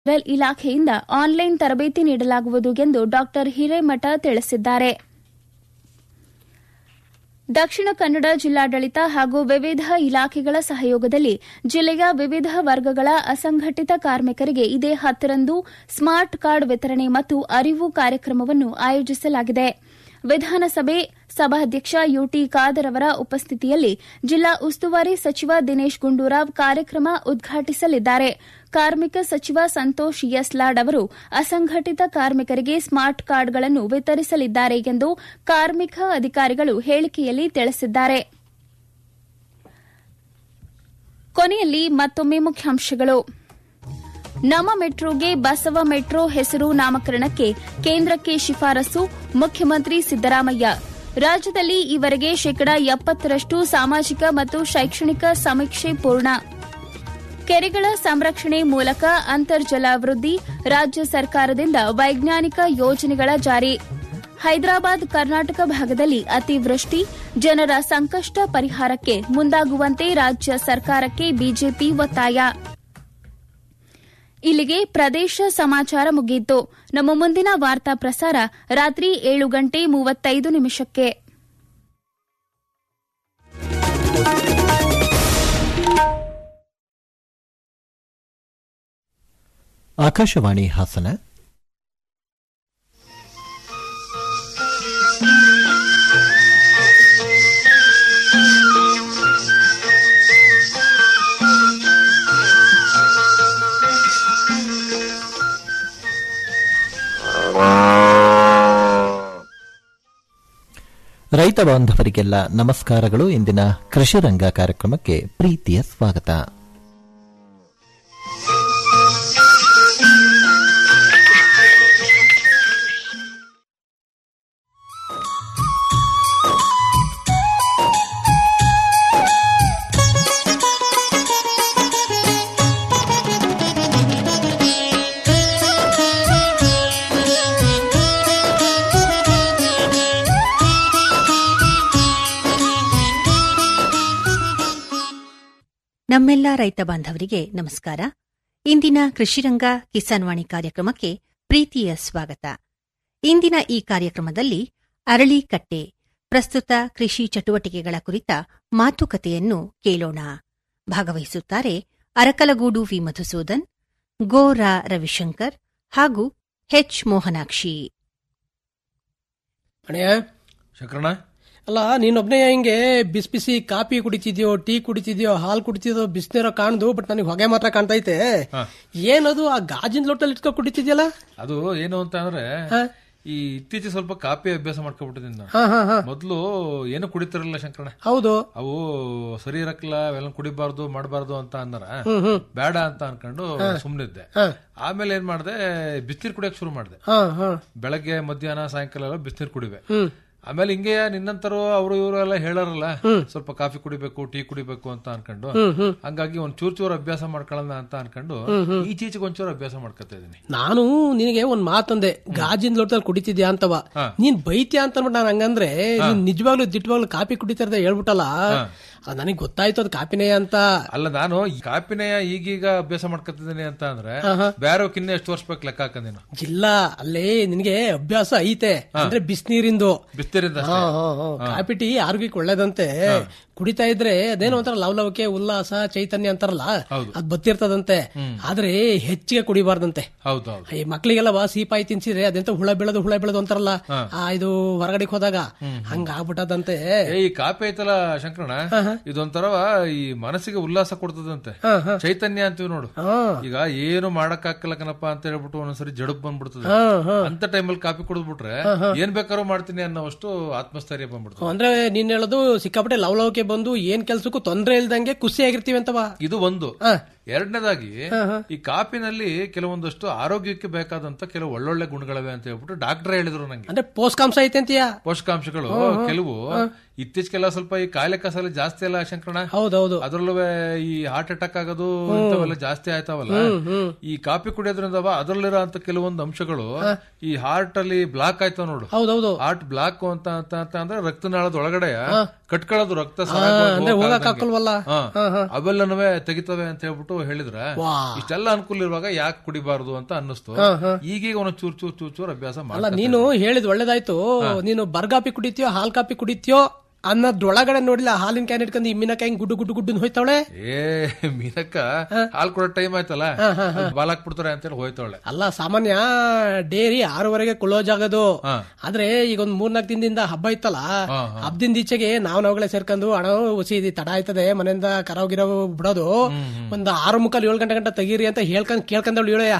Well ಇಲಾಖೆಯಿಂದ online ತರಬೇತಿ ನೀಡಲಾಗುವುದು ಎಂದು ಡಾ ಹಿರೇಮಠ ತಿಳಿಸಿದ್ದಾರೆ ದಕ್ಷಿಣ ಕನ್ನಡ ಜಿಲ್ಲಾಡಳಿತ ಹಾಗೂ ವಿವಿಧ ಇಲಾಖೆಗಳ ಸಹಯೋಗದಲ್ಲಿ ಜಿಲ್ಲೆಯ ವಿವಿಧ ವರ್ಗಗಳ ಅಸಂಘಟಿತ ಕಾರ್ಮಿಕರಿಗೆ ಇದೇ ಹತ್ತರಂದು ಸ್ಮಾರ್ಟ್ ಕಾರ್ಡ್ ವಿತರಣೆ ಮತ್ತು ಅರಿವು ಕಾರ್ಯಕ್ರಮವನ್ನು ಆಯೋಜಿಸಲಾಗಿದೆ ವಿಧಾನಸಭೆ ಸಭಾಧ್ಯಕ್ಷ ಯುಟಿ ಖಾದರ್ ಅವರ ಉಪಸ್ಥಿತಿಯಲ್ಲಿ ಜಿಲ್ಲಾ ಉಸ್ತುವಾರಿ ಸಚಿವ ದಿನೇಶ್ ಗುಂಡೂರಾವ್ ಕಾರ್ಯಕ್ರಮ ಉದ್ಘಾಟಿಸಲಿದ್ದಾರೆ ಕಾರ್ಮಿಕ ಸಚಿವ ಸಂತೋಷ್ ಎಸ್ ಲಾಡ್ ಅವರು ಅಸಂಘಟಿತ ಕಾರ್ಮಿಕರಿಗೆ ಸ್ಮಾರ್ಟ್ ಕಾರ್ಡ್ಗಳನ್ನು ವಿತರಿಸಲಿದ್ದಾರೆ ಎಂದು ಕಾರ್ಮಿಕ ಅಧಿಕಾರಿಗಳು ಹೇಳಿಕೆಯಲ್ಲಿ ತಿಳಿಸಿದ್ದಾರೆ ಕೊನೆಯಲ್ಲಿ ಮತ್ತೊಮ್ಮೆ ಮುಖ್ಯಾಂಶಗಳು ನಮ್ಮ ಮೆಟ್ರೋಗೆ ಬಸವ ಮೆಟ್ರೋ ಹೆಸರು ನಾಮಕರಣಕ್ಕೆ ಕೇಂದ್ರಕ್ಕೆ ಶಿಫಾರಸು ಮುಖ್ಯಮಂತ್ರಿ ಸಿದ್ದರಾಮಯ್ಯ ರಾಜ್ಯದಲ್ಲಿ ಈವರೆಗೆ ಶೇಕಡಾ ಎಪ್ಪತ್ತರಷ್ಟು ಸಾಮಾಜಿಕ ಮತ್ತು ಶೈಕ್ಷಣಿಕ ಸಮೀಕ್ಷೆ ಪೂರ್ಣ ಕೆರೆಗಳ ಸಂರಕ್ಷಣೆ ಮೂಲಕ ಅಂತರ್ಜಲ ವೃದ್ಧಿ ರಾಜ್ಯ ಸರ್ಕಾರದಿಂದ ವೈಜ್ಞಾನಿಕ ಯೋಜನೆಗಳ ಜಾರಿ ಹೈದರಾಬಾದ್ ಕರ್ನಾಟಕ ಭಾಗದಲ್ಲಿ ಅತಿವೃಷ್ಟಿ ಜನರ ಸಂಕಷ್ಟ ಪರಿಹಾರಕ್ಕೆ ಮುಂದಾಗುವಂತೆ ರಾಜ್ಯ ಸರ್ಕಾರಕ್ಕೆ ಬಿಜೆಪಿ ಒತ್ತಾಯ ಇಲ್ಲಿಗೆ ಪ್ರದೇಶ ಸಮಾಚಾರ ಮುಗಿಯಿತು ನಮ್ಮ ಮುಂದಿನ ವಾರ್ತಾ ಪ್ರಸಾರ ರಾತ್ರಿ ಏಳು ಗಂಟೆ ಮೂವತ್ತೈದು ನಿಮಿಷಕ್ಕೆ ಆಕಾಶವಾಣಿ ಹಾಸನ ರೈತ ಬಾಂಧವರಿಗೆಲ್ಲ ನಮಸ್ಕಾರಗಳು ಇಂದಿನ ಕೃಷಿ ರಂಗ ಕಾರ್ಯಕ್ರಮಕ್ಕೆ ಪ್ರೀತಿಯ ಸ್ವಾಗತ ನಮ್ಮೆಲ್ಲ ರೈತ ಬಾಂಧವರಿಗೆ ನಮಸ್ಕಾರ ಇಂದಿನ ಕೃಷಿರಂಗ ಕಿಸಾನ್ವಾಣಿ ಕಾರ್ಯಕ್ರಮಕ್ಕೆ ಪ್ರೀತಿಯ ಸ್ವಾಗತ ಇಂದಿನ ಈ ಕಾರ್ಯಕ್ರಮದಲ್ಲಿ ಅರಳಿಕಟ್ಟೆ ಪ್ರಸ್ತುತ ಕೃಷಿ ಚಟುವಟಿಕೆಗಳ ಕುರಿತ ಮಾತುಕತೆಯನ್ನು ಕೇಳೋಣ ಭಾಗವಹಿಸುತ್ತಾರೆ ಅರಕಲಗೂಡು ವಿ ಮಧುಸೂದನ್ ಗೋರಾ ರವಿಶಂಕರ್ ಹಾಗೂ ಹೆಚ್ ಮೋಹನಾಕ್ಷಿ ಅಣ್ಣಯ್ಯ ಶಂಕರಣ್ಣ ಅಲ್ಲ ನೀನೊಬ್ನೇ ಹಿಂಗೆ ಬಿಸಿ ಬಿಸಿ ಕಾಫಿ ಕುಡಿತಿದ್ಯೋ ಟೀ ಕುಡಿತಿದ್ಯೋ ಹಾಲು ಕುಡಿತಿದ್ಯೋ ಬಿಸಿನೀರೋ ಕಾಣ್ದು ಬಟ್ ನನಗೆ ಹೊಗೆ ಮಾತ್ರ ಕಾಣ್ತೈತೆ ಏನದು ಆ ಗಾಜಿನ ಲೋಟಲ್ಲಿ ಇಟ್ಕೊ ಕುಡಿತಿದ್ಯಲ್ಲ ಅದು ಏನು ಅಂತ ಅಂದ್ರೆ ಹಾ? ಈ ಇತ್ತೀಚೆಗೆ ಸ್ವಲ್ಪ ಕಾಪಿ ಅಭ್ಯಾಸ ಮಾಡ್ಕೊಬಿಟ್ಟಿದ್ದೀನಿ ನಾನು ಹಾ ಹಾ ಹಾ ಮೊದ್ಲು ಏನು ಕುಡಿತಿರಲಿಲ್ಲ ಶಂಕರಣ್ಣ ಹೌದು ಅವು ಸರಿ ಇರಕ್ಲ ಅವೆಲ್ಲ ಕುಡಿಬಾರ್ದು ಮಾಡಬಾರ್ದು ಅಂತ ಅಂದಾರ ಹ್ಮ್ ಹ್ಮ್ ಬೇಡ ಅಂತ ಅನ್ಕೊಂಡು ಸುಮ್ನಿದ್ದೆ ಹಾ. ಆಮೇಲೆ ಏನ್ ಮಾಡ್ದೆ ಬಿಸಿನೀರ್ ಕುಡಿಯಕ್ ಶುರು ಮಾಡ್ದೆ ಹಾ ಹಾ ಬೆಳಗ್ಗೆ ಮಧ್ಯಾಹ್ನ ಸಾಯಂಕಾಲ ಎಲ್ಲ ಬಿಸಿನೀರ್ ಕುಡಿವೆ ಹ್ಮ್ ಆಮೇಲೆ ಹಿಂಗೆ ನಿನ್ನಂತರು ಅವರು ಇವರು ಎಲ್ಲ ಹೇಳಾರಲ್ಲ ಸ್ವಲ್ಪ ಕಾಫಿ ಕುಡಿಬೇಕು ಟೀ ಕುಡಿಬೇಕು ಅಂತ ಅನ್ಕೊಂಡು ಹ್ಮ್ ಹ್ಮ್ ಹಂಗಾಗಿ ಒಂದ್ ಚೂರ್ ಚೂರ್ ಅಭ್ಯಾಸ ಮಾಡ್ಕೊಳ್ಳೋಣ ಅಂತ ಅನ್ಕೊಂಡು ಈಚೀಚೆಗೆ ಒಂಚೂರು ಅಭ್ಯಾಸ ಮಾಡ್ಕೊತಾ ಇದೀನಿ ನಾನು ನಿನಗೆ ಒಂದ್ ಮಾತಂದೆ ಗಾಜಿನ ಲೋಟದಲ್ಲಿ ಕುಡಿತಿದ್ಯಾ ಅಂತವ ನೀನ್ ಬೈತ್ಯಾ ಅಂತ ಅಂದ್ಬಿಟ್ಟು ನಾನು ಹಂಗಂದ್ರೆ ನೀನ್ ನಿಜವಾಗ್ಲೂ ದಿಟ್ಟವಾಗ್ಲೂ ಕಾಫಿ ಕುಡಿತಿರ್ದೆ ಹೇಳ್ಬಿಟ್ಟಲ್ಲ ನನಗೆ ಗೊತ್ತಾಯ್ತು ಅದು ಕಾಪಿನೇ ಅಂತ ಅಲ್ಲ ನಾನು ಈ ಕಾಪಿನೇ ಈಗೀಗ ಅಭ್ಯಾಸ ಮಾಡ್ಕೊತಿದ್ದೀನಿ ಅಂತ ಅಂದ್ರೆ ಬೇರೆ ಕಿನ್ನ ಎಷ್ಟು ವರ್ಷ ಬೇಕು ಲೆಕ್ಕ ಹಾಕ ನೀನು ಇಲ್ಲ ಅಲ್ಲೇ ನಿನಗೆ ಅಭ್ಯಾಸ ಐತೆ ಅಂದ್ರೆ ಬಿಸಿನೀರಿಂದು ಬಿಸ್ತೀರಿಂದ ಹಾ, ಹಾ, ಹಾ. ಕಾಪಿ ಟೀ ಆರೋಗ್ಯಕ್ಕೆ ಒಳ್ಳೇದಂತೆ ಕುಡಿತಾ ಇದ್ರೆ ಅದೇನೋ ಒಂಥರ ಲವಲವಿಕೆ ಉಲ್ಲಾಸ ಚೈತನ್ಯ ಅಂತಾರಲ್ಲ ಅದ್ ಬತ್ತಿರ್ತದಂತೆ ಆದ್ರೆ ಹೆಚ್ಚಿಗೆ ಕುಡಿಬಾರ್ದಂತೆ ಹೌದೌದು ಈ ಮಕ್ಳಿಗೆಲ್ಲ ವಾ ಸೀಪಾಯಿ ತಿನ್ಸಿದ್ರೆ ಅದೆಂತ ಹುಳ ಬೀಳೋದು ಹುಳ ಬೀಳೋದು ಅಂತಾರಲ್ಲ ಆ ಇದು ಹೊರಗಡೆ ಹೋದಾಗ ಹಂಗ ಆಗ್ಬಿಟ್ಟದಂತೆ ಏ ಈ ಕಾಪಿ ಐತಲ್ಲ ಶಂಕರಣ ಇದೊಂಥರ ಈ ಮನಸ್ಸಿಗೆ ಉಲ್ಲಾಸ ಕೊಡ್ತದಂತೆ ಚೈತನ್ಯ ಅಂತೀವಿ ನೋಡು ಹಾ ಈಗ ಏನು ಮಾಡಕ್ ಹಾಕಲ್ಲ ಕಣಪ್ಪ ಅಂತ ಹೇಳ್ಬಿಟ್ಟು ಒಂದೊಂದ್ಸರಿ ಜಡಪ್ ಬಂದ್ಬಿಡ್ತದೆ ಹಾ ಹಾ ಅಂತ ಟೈಮಲ್ಲಿ ಕಾಪಿ ಕುಡಿದ್ಬಿಟ್ರೆ ಏನ್ ಬೇಕಾದ್ರೂ ಮಾಡ್ತೀನಿ ಅನ್ನೋವಷ್ಟು ಆತ್ಮಸ್ಥೈರ್ಯ ಬಂದ್ಬಿಡ್ತದೆ ಅಂದ್ರೆ ನೀನ್ ಹೇಳೋದು ಸಿಕ್ಕಾಪಟ್ಟೆ ಲವಲವಿಕೆ ಬಂದು ಏನ್ ಕೆಲ್ಸಕ್ಕೂ ತೊಂದ್ರೆ ಇಲ್ದಂಗೆ ಖುಷಿಯಾಗಿರ್ತೀವಿ ಅಂತವಾ ಇದು ಒಂದು ಹಾ. ಎರಡನೇದಾಗಿ ಈ ಕಾಪಿನಲ್ಲಿ ಕೆಲವೊಂದಷ್ಟು ಆರೋಗ್ಯಕ್ಕೆ ಬೇಕಾದಂತ ಕೆಲವು ಒಳ್ಳೊಳ್ಳೆ ಗುಣಗಳಿವೆ ಅಂತ ಹೇಳ್ಬಿಟ್ಟು ಡಾಕ್ಟರ್ ಹೇಳಿದ್ರು ನಂಗೆ ಅಂದ್ರೆ ಪೋಷಕಾಂಶ ಐತೆ ಅಂತೀಯ ಪೋಷಕಾಂಶಗಳು ಕೆಲವು ಇತ್ತೀಚೆಗೆಲ್ಲ ಸ್ವಲ್ಪ ಈ ಕಾಯಿಲೆ ಕಸಾಲೆ ಜಾಸ್ತಿ ಅಲ್ಲ ಶಂಕರಣ ಹೌದೌದು ಅದ್ರಲ್ಲೂ ಈ ಹಾರ್ಟ್ ಅಟ್ಯಾಕ್ ಆಗೋದು ಇಂಥವೆಲ್ಲ ಜಾಸ್ತಿ ಆಯ್ತಾವಲ್ಲ ಈ ಕಾಫಿ ಕುಡಿಯೋದ್ರಿಂದ ಅದ್ರಲ್ಲಿರೋ ಅಂತ ಕೆಲವೊಂದು ಅಂಶಗಳು ಈ ಹಾರ್ಟ್ ಅಲ್ಲಿ ಬ್ಲಾಕ್ ಆಯ್ತಾವ ನೋಡು ಹೌದೌದು ಹಾರ್ಟ್ ಬ್ಲಾಕ್ ಅಂತ ಅಂತ ಅಂತ ಅಂದ್ರೆ ರಕ್ತನಾಳದ ಒಳಗಡೆ ಕಟ್ಕೊಳ್ಳೋದು ರಕ್ತ ಅಂದ್ರೆ ಹೋಗಕ್ ಹಾಕಲ್ವಲ್ಲ ಅವೆಲ್ಲನೂ ತೆಗಿತವೆ ಅಂತ ಹೇಳ್ಬಿಟ್ಟು ಹೇಳಿದ್ರ ಇಷ್ಟೆಲ್ಲ ಅನುಕೂಲ ಇರುವಾಗ ಯಾಕೆ ಕುಡಿಬಾರ್ದು ಅಂತ ಅನ್ನಿಸ್ತು ಈಗೀಗ ಅವನು ಚೂರ್ ಚೂರ್ ಚೂರ್ ಚೂರ್ ಅಭ್ಯಾಸ ಅಲ್ಲ ಮಾಡ್ತಾನೆ ನೀನು ಹೇಳಿದ್ ಒಳ್ಳೇದಾಯ್ತು ನೀನು ಬರ್ಗಾಪಿ ಕುಡಿತೀಯೋ ಹಾಲ್ ಕಾಪಿ ಕುಡಿತೀಯೋ ಅನ್ನೋದ್ರೊಳಗಡೆ ನೋಡಿಲ್ಲ ಹಾಲಿನ ಕ್ಯಾನ್ ಇಟ್ಕೊಂಡು ಈ ಮೀನಕಾಯಿ ಹಿಂಗ್ ಗುಡ್ಡು ಗುಡ್ಡು ಗುಡ್ಡು ಹೋಯ್ತಾವಳೆ ಏ ಮೀನಕ್ಕ ಹಾಲ್ ಕೊಡೋ ಟೈಮ್ ಆಯ್ತಲ್ಲ ಬಾಲ್ ಹಾಕ್ಬಿಡ್ತಾರೆ ಅಂತೇಳಿ ಹೋಯ್ತಾಳೆ ಅಲ್ಲ ಸಾಮಾನ್ಯ ಡೇರಿ ಆರೂವರೆಗೆ ಕ್ಲೋಸ್ ಆಗೋದು ಆದ್ರೆ ಈಗ ಒಂದ್ ಮೂರ್ನಾಲ್ಕು ದಿನದಿಂದ ಹಬ್ಬ ಇತ್ತಲ್ಲ ಹಬ್ಬದಿಂದ ಈಚೆಗೆ ನಾವ್ ನಾವುಗಳೇ ಸೇರ್ಕೊಂಡು ಹಣ ಹುಸಿ ಇದು ತಡ ಆಯ್ತದೆ ಮನೆಯಿಂದ ಕರಾವ್ ಗಿರಾವ್ ಬಿಡೋದು ಒಂದ್ ಆರು ಮುಕ್ಕಲ್ ಏಳು ಗಂಟೆ ಗಂಟೆ ತೆಗೀರಿ ಅಂತ ಹೇಳ್ಕೊಂಡ್ ಕೇಳ್ಕೊಂಡವಳು ಹೇಳಯ್ಯ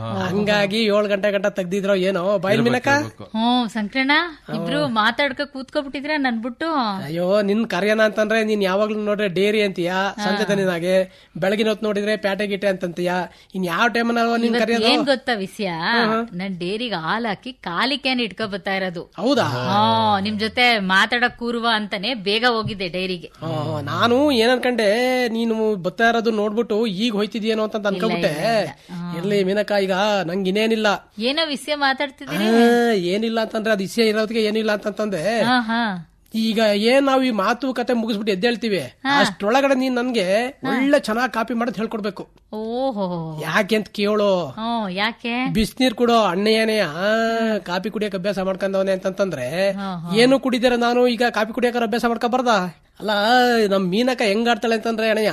ಹಂಗಾಗಿ ಏಳು ಗಂಟೆ ಗಂಟೆ ತೆಗ್ದಿದ್ರೋ ಏನೋ ಬಯಲ್ ಮೀನಕ್ಕ ಹ್ಮ್ ಸಂಕ್ರಣ ಇಬ್ರು ಮಾತಾಡ್ಕ ಕೂತ್ಕೊಬಿಟ್ಟಿದ್ರ ನನ್ಬಿಟ್ಟು ಅಯ್ಯೋ ನಿನ್ ಕರೆಯನ ಅಂತಂದ್ರೆ ನೀನ್ ಯಾವಾಗ್ಲೂ ನೋಡ್ರೆ ಡೇರಿ ಅಂತೀಯ ಸಂಜೆ ತನಿನಾಗೆ ಬೆಳಗಿನ ಹೊತ್ತು ನೋಡಿದ್ರೆ ಪ್ಯಾಟೆ ಗಿಟೆ ಅಂತಂತೀಯ ಇನ್ ಯಾವ ಟೈಮ್ ನಿನ್ ಕರೆಯೋದು ಏನ್ ಗೊತ್ತಾ ವಿಷಯ ನನ್ ಡೇರಿಗೆ ಹಾಲ್ ಹಾಕಿ ಖಾಲಿ ಕ್ಯಾನ್ ಇಟ್ಕೊ ಬರ್ತಾ ಇರೋದು ಹೌದಾ ಹಾ ನಿಮ್ ಜೊತೆ ಮಾತಾಡಕ್ ಕೂರುವ ಅಂತಾನೆ ಬೇಗ ಹೋಗಿದ್ದೆ ಡೈರಿಗೆ ಆ, ನಾನು ಏನ್ ಅನ್ಕಂಡೆ ನೀನು ಬರ್ತಾ ಇರೋದು ನೋಡ್ಬಿಟ್ಟು ಈಗ ಹೋಯ್ತಿದ್ಯೇನೋ ಅಂತ ಅನ್ಕೊಂಡ್ಬಿಟ್ಟೆ ಇರ್ಲಿ ಮೀನಕ್ಕ ಈಗ ನಂಗೆ ಇನ್ನೇನಿಲ್ಲ ಏನೋ ವಿಷಯ ಮಾತಾಡ್ತಿದ್ದೀರಿ ಆ, ಏನಿಲ್ಲ ಅಂತಂದ್ರೆ ಅದು ಇಸೆ ಇರೋದಕ್ಕೆ ಏನಿಲ್ಲ ಅಂತಂತಂದೆ ಹಾ ಹಾ ಈಗ ಏನ್ ನಾವ್ ಈ ಮಾತು ಕತೆ ಮುಗಿಸ್ಬಿಟ್ಟು ಎದ್ದೇಳ್ತೀವಿ ಅಷ್ಟ್ರೊಳಗಡೆ ನೀನ್ ನನ್ಗೆ ಒಳ್ಳೆ ಚೆನ್ನಾಗ್ ಕಾಪಿ ಮಾಡೋದ್ ಹೇಳ್ಕೊಡ್ಬೇಕು ಓಹೋ ಯಾಕೆ ಅಂತ ಕೇಳು ಹ್ಮ್ ಯಾಕೆ ಬಿಸಿನೀರ್ ಕುಡೋ ಅಣ್ಣಯ್ಯನೆಯ ಕಾಪಿ ಕುಡಿಯಕ್ ಅಭ್ಯಾಸ ಮಾಡ್ಕೊಂಡವನೆ ಅಂತಂತಂದ್ರೆ ಏನು ಕುಡಿದಿರ ನಾನು ಈಗ ಕಾಪಿ ಕುಡಿಯಕ ಅಭ್ಯಾಸ ಮಾಡ್ಕೊಬಾರ್ದ ಅಲ್ಲ ನಮ್ ಮೀನಕ್ಕ ಹೆಂಗ್ ಆಡ್ತಾಳೆ ಅಂತಂದ್ರೆ ಅಣ್ಣಯ್ಯ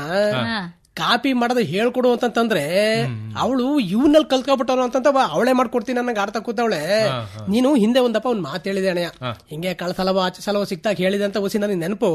ಕಾಪಿ ಮಾಡೋದು ಹೇಳ್ಕೊಡು ಅಂತಂತಂದ್ರೆ ಅವಳು ಇವ್ನಲ್ಲಿ ಕಲ್ತ್ಕೊಬಿಟ್ಟವನು ಅಂತಂತ ಅವಳೇ ಮಾಡ್ಕೊಡ್ತೀನಿ ನನಗೆ ಆಡ್ತಾ ಕೂತವಳೆ ನೀನು ಹಿಂದೆ ಒಂದಪ್ಪ ಒಂದ್ ಮಾತು ಹೇಳಿದೆ ಅಣ್ಣಯ್ಯ ಹಿಂಗೆ ಕಳ್ಸಲವ ಆಚೆ ಸಲವ ಸಿಕ್ತಾಗ ಹೇಳಿದೆ ಅಂತ ಹೊಸಿ ನನಗೆ ನೆನಪು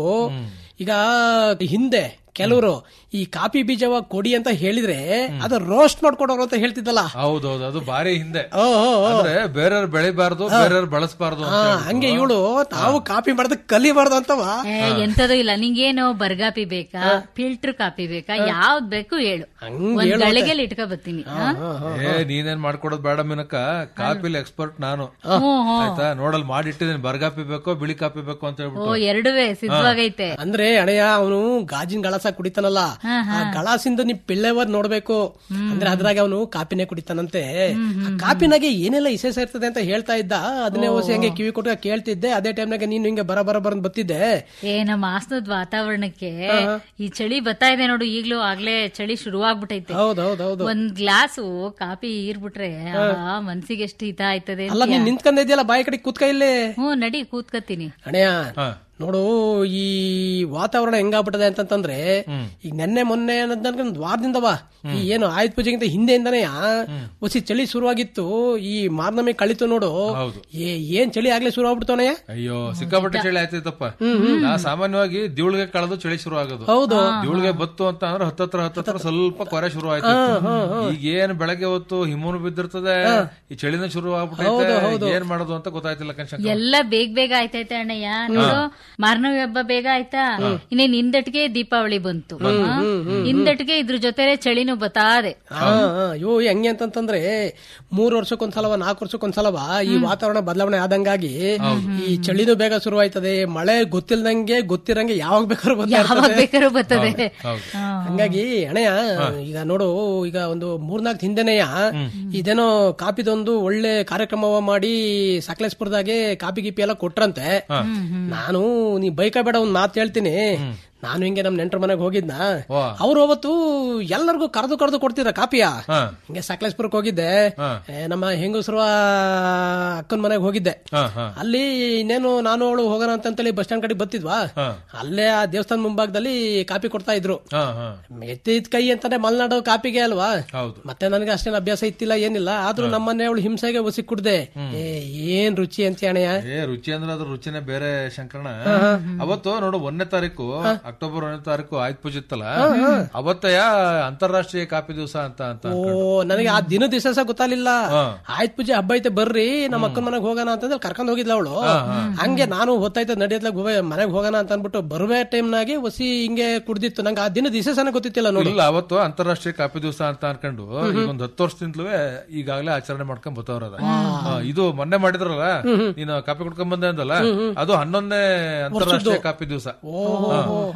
ಈಗ ಹಿಂದೆ ಕೆಲವರು ಈ ಕಾಫಿ ಬೀಜವ ಕೊಡಿ ಅಂತ ಹೇಳಿದ್ರೆ ಅದು ರೋಸ್ಟ್ ಮಾಡ್ಕೊಡೋರು ಅಂತ ಹೇಳ್ತಿದ್ದಲ್ಲ ಹೌದೌದು ಅದು ಬಾರಿ ಹಿಂದೆ ಓ, ಓ, ಓ. ಅಂದ್ರೆ ಬೇರೆಯವ್ರು ಬೆಳಿಬಾರ್ದು ಬೇರೆಯವ್ರು ಬಳಸಬಾರ್ದು ಹಾ, ಹಂಗೆ ಇವಳು ತಾವು ಕಾಪಿ ಮಾಡೋದ್ ಕಲಿಬಾರ್ದು ಅಂತವ ಏ, ಎಂತದೂ ಇಲ್ಲ ನಿಂಗೇನು ಬರ್ಗಾಪಿ ಬೇಕಾ ಫಿಲ್ಟರ್ ಕಾಪಿ ಬೇಕಾ ಯಾವ್ದ್ ಬೇಕು ಹೇಳು ಒಂದ್ ಗಳಿಗೆಲ್ ಇಟ್ಕೊ ಬರ್ತೀನಿ ಹಾ? ಏ ನೀನೇನ್ ಮಾಡ್ಕೊಡೋದ್ ಬೇಡ ಮಿನಕ ಕಾಪಿಲಿ ಎಕ್ಸ್ಪರ್ಟ್ ನಾನು ಹ್ಮ್, ಹ್ಮ್. ಆಯ್ತಾ ನೋಡಲ್ ಮಾಡಿಟ್ಟಿದ್ದೀನಿ ಬರ್ಗಾಪಿ ಬೇಕೋ ಬಿಳಿ ಕಾಪಿ ಬೇಕೋ ಅಂತ ಓ ಹೇಳ್ಬಿಟ್ಟು ಎರಡುವೆ ಸಿದ್ಧವಾಗೈತೆ ಅಂದ್ರೆ ಅಣಯ್ಯ ಅವನು ಗಾಜಿನ ಗಳಸ ಕುಡಿತಾನಲ್ಲ ಆ ಗಳಸಿಂದ ನೀ ಪಿಳ್ಳೆವರ್ ನೋಡ್ಬೇಕು ಅಂದ್ರೆ ಅದ್ರಾಗ ಅವನು ಕಾಪಿನೇ ಕುಡಿತಾನಂತೆ ಆ ಕಾಪಿನಾಗೆ ಏನೆಲ್ಲ ವಿಶೇಷ ಇರ್ತದೆ ಅಂತ ಹೇಳ್ತಾ ಇದ್ದ ಅದನ್ನೇ ಹೊಸಿ ಹಂಗೆ ಕಿವಿ ಕೊಟ್ಟು ಕೇಳ್ತಿದ್ದೆ ಅದೇ ಟೈಮ್ನಾಗ ನೀನು ಹಿಂಗೆ ಬರ ಬರ ಬರಂದ್ ಬತ್ತಿದ್ದೆ ಏ ನಮ್ಮ ಹಾಸನದ ವಾತಾವರಣಕ್ಕೆ ಈ ಚಳಿ ಬರ್ತಾ ಇದೆ ನೋಡು ಈಗ್ಲೂ ಆಗ್ಲೇ ಚಳಿ ಶುರುವಾಗ್ಬಿಟ್ಟೈತೆ ಹೌದೌದೌದು ಒಂದ್ ಗ್ಲಾಸು ಕಾಫಿ ಈರ್ಬಿಟ್ರೆ ಆ ಮನ್ಸಿಗೆ ಎಷ್ಟು ಹಿತ ಆಯ್ತದೆ ಅಲ್ಲ ನೀನ್ ನಿಂತ್ಕೊಂಡಿದ್ಯಲ್ಲ ಬಾಯಿ ಕಡೆ ಕೂತ್ಕ ಇಲ್ಲಿ ಹ್ಞೂ ನಡಿ ಕೂತ್ಕತೀನಿ ಅಣಯ್ಯ ಹಾ. ನೋಡು ಈ ವಾತಾವರಣ ಹೆಂಗಾಗ್ಬಿಟ್ಟದೆ ಅಂತಂತಂದ್ರೆ ಈಗ ನೆನ್ನೆ ಮೊನ್ನೆ ಅನ್ನೋದ್ ಒಂದ್ ವಾರದಿಂದವ ಈ ಏನು ಆಯುಧ ಪೂಜೆಗಿಂತ ಹಿಂದೆಯಿಂದನೇ ಹೊಸಿ ಚಳಿ ಶುರುವಾಗಿತ್ತು ಈ ಮಾರ್ನಮಿ ಕಳಿತು ನೋಡು ಏ ಏನ್ ಚಳಿ ಆಗ್ಲೇ ಶುರು ಆಗ್ಬಿಡ್ತಾವನಯ್ಯ ಅಯ್ಯೋ ಸಿಕ್ಕಾಪಟ್ಟೆ ಚಳಿ ಆಯ್ತೈತಪ್ಪ ನಾ ಸಾಮಾನ್ಯವಾಗಿ ದಿವಳಿಗೆ ಕಳೆದು ಚಳಿ ಶುರು ಆಗೋದು ಹೌದು. ದಿವಳಿಗೆ ಬತ್ತು ಅಂತ ಅಂದ್ರೆ ಹತ್ತತ್ರ ಹತ್ತತ್ರ ಸ್ವಲ್ಪ ಕೊರೆ ಶುರು ಆಯ್ತು ಈಗ ಏನ್ ಬೆಳಗ್ಗೆ ಹೊತ್ತು ಹಿಮೂನು ಬಿದ್ದಿರ್ತದೆ ಈ ಚಳಿನ ಶುರು ಆಗ್ಬಿಟ್ಟೈತೆ ಏನ್ ಮಾಡೋದು ಅಂತ ಗೊತ್ತಾಯ್ತಿಲ್ಲ ಕನ್ಶಂಕ ಎಲ್ಲ ಬೇಗ ಬೇಗ ಆಯ್ತೈತೆ ಅಣ್ಣಯ್ಯ ನೋಡು ಮಾರ್ನವಿ ಹಬ್ಬ ಬೇಗ ಆಯ್ತಾ ಇನ್ನೇನ್ ಹಿಂದಟ್ಗೆ ದೀಪಾವಳಿ ಬಂತು ಹಾ? ಹಿಂದಟ್ಗೆ ಇದ್ರ ಜೊತೆ ಚಳಿನೂ ಬತಾದೆ ಹಾ, ಹಾ. ಅಯ್ಯೋ ಹೆಂಗೆ ಅಂತಂತಂದ್ರೆ ಮೂರ್ ವರ್ಷಕ್ಕೊಂದ್ಸಲವ ನಾಲ್ಕು ವರ್ಷಕ್ಕೊಂದ್ಸಲವ ಈ ವಾತಾವರಣ ಬದಲಾವಣೆ ಆದಂಗಾಗಿ ಈ ಚಳಿನೂ ಬೇಗ ಶುರು ಆಯ್ತದೆ ಮಳೆ ಗೊತ್ತಿಲ್ದಂಗೆ ಗೊತ್ತಿರಂಗೆ ಯಾವಾಗ ಬೇಕಾದ್ರೂ ಬಂದ ಯಾವಾಗ ಬೇಕಾದ್ರೂ ಬರ್ತದೆ ಹಾ. ಹಂಗಾಗಿ ಅಣಯ್ಯ ಈಗ ನೋಡು ಈಗ ಒಂದು ಮೂರ್ನಾಲ್ಕು ಹಿಂದೆನೆಯ ಇದೇನೋ ಕಾಪಿದೊಂದು ಒಳ್ಳೆ ಕಾರ್ಯಕ್ರಮವ ಮಾಡಿ ಸಕಲೇಶ್ಪುರದಾಗೆ ಕಾಪಿ ಗೀಪಿ ಎಲ್ಲ ಕೊಟ್ರಂತೆ ನಾನು ನೀ ಬೈಕ ಬೇಡ ಒಂದ್ ಮಾತು ಹೇಳ್ತೀನಿ ನಾನು ಹಿಂಗೆ ನಮ್ ನೆಂಟರ ಮನೆಗೆ ಹೋಗಿದ್ನ ಅವ್ರು ಅವತ್ತು ಎಲ್ಲರಿಗೂ ಕರೆದು ಕರೆದು ಕೊಡ್ತಿದ್ರ ಕಾಪಿಯ ಹಿಂಗೆ ಸಕಲೇಶ್ಪುರಕ್ಕೆ ಹೋಗಿದ್ದೆ ಏ, ನಮ್ಮ ಹೆಂಗಸರುವ ಅಕ್ಕನ ಮನೆಗೆ ಹೋಗಿದ್ದೆ ಅಲ್ಲಿ ಇನ್ನೇನು ನಾನು ಅವಳು ಹೋಗೋಣ ಅಂತಂತೇಳಿ ಬಸ್ ಸ್ಟ್ಯಾಂಡ್ ಕಡೆ ಬತ್ತಿದ್ವಾ ಅಲ್ಲೇ ಆ ದೇವಸ್ಥಾನ ಮುಂಭಾಗದಲ್ಲಿ ಕಾಪಿ ಕೊಡ್ತಾ ಇದ್ರು ಹಾ ಹಾ ಎತ್ತಿದ ಕೈ ಅಂತಾನೆ ಮಲ್ನಾಡು ಕಾಪಿಗೆ ಅಲ್ವಾ ಹೌದು ಮತ್ತೆ ನನಗೆ ಅಷ್ಟೇನು ಅಭ್ಯಾಸ ಇತ್ತಿಲ್ಲ ಏನಿಲ್ಲ ಆದ್ರೂ ನಮ್ಮನೆ ಅವಳು ಹಿಂಸೆಗೆ ಒಸಿ ಕುಡ್ದೆ ಏ ಏನ್ ರುಚಿ ಅಂತ ಅಣಯ್ಯ ಏ ರುಚಿ ಅಂದ್ರೆ ಅದ್ರ ರುಚಿನೇ ಬೇರೆ ಶಂಕರಣ ಅವತ್ತು ನೋಡು ಒಂದನೇ ತಾರೀಕು ಅಕ್ಟೋಬರ್ ಒಂದನೇ ತಾರೀಕು ಆಯ್ತು ಪೂಜೆ ಇತ್ತಲ್ಲ ಅವತ್ತಯ ಅಂತಾರಾಷ್ಟ್ರೀಯ ಕಾಪಿ ದಿವಸ ಅಂತ ಅಂತ ಓ ನನಗೆ ಆ ದಿನ ದಿವಸ ಗೊತ್ತಾಗ್ಲಿಲ್ಲ ಆಯ್ತು ಪೂಜೆ ಹಬ್ಬ ಐತೆ ಬರ್ರಿ ನಮ್ಮ ಅಕ್ಕನ ಮನೆಗೆ ಹೋಗೋಣ ಅಂತಂದ್ರೆ ಕರ್ಕೊಂಡ್ ಹೋಗಿದ್ಲ ಅವಳು ಹಂಗೆ ನಾನು ಹೊತ್ತಾಯ್ತು ನಡಿಯತ್ಲಾಗ ಮನೆಗೆ ಹೋಗೋಣ ಅಂತ ಅನ್ಬಿಟ್ಟು ಬರುವೆ ಟೈಮ್ನಾಗೆ ಒಸಿ ಹಿಂಗೆ ಕುಡ್ದಿತ್ತು ನಂಗೆ ಆ ದಿನ ದಿವಸ ಗೊತ್ತಿತ್ತಿಲ್ಲ ನೋಡಿ ಇಲ್ಲ ಅವತ್ತು ಅಂತಾರಾಷ್ಟ್ರೀಯ ಕಾಪಿ ದಿವಸ ಅಂತ ಅನ್ಕೊಂಡು ಈಗ ಒಂದ್ ಹತ್ತು ವರ್ಷದಿಂದಲೂ ಈಗಾಗಲೇ ಆಚರಣೆ ಮಾಡ್ಕೊಂಡ್ ಬತ್ತವ್ರದ ಇದು ಮೊನ್ನೆ ಮಾಡಿದ್ರಲ್ಲ ನೀನು ಕಾಪಿ ಕುಡ್ಕೊಂಡ್ ಬಂದೆ ಅಂದಲ್ಲ ಅದು ಹನ್ನೊಂದನೇ ಅಂತಾರಾಷ್ಟ್ರೀಯ ಕಾಪಿ ದಿವಸ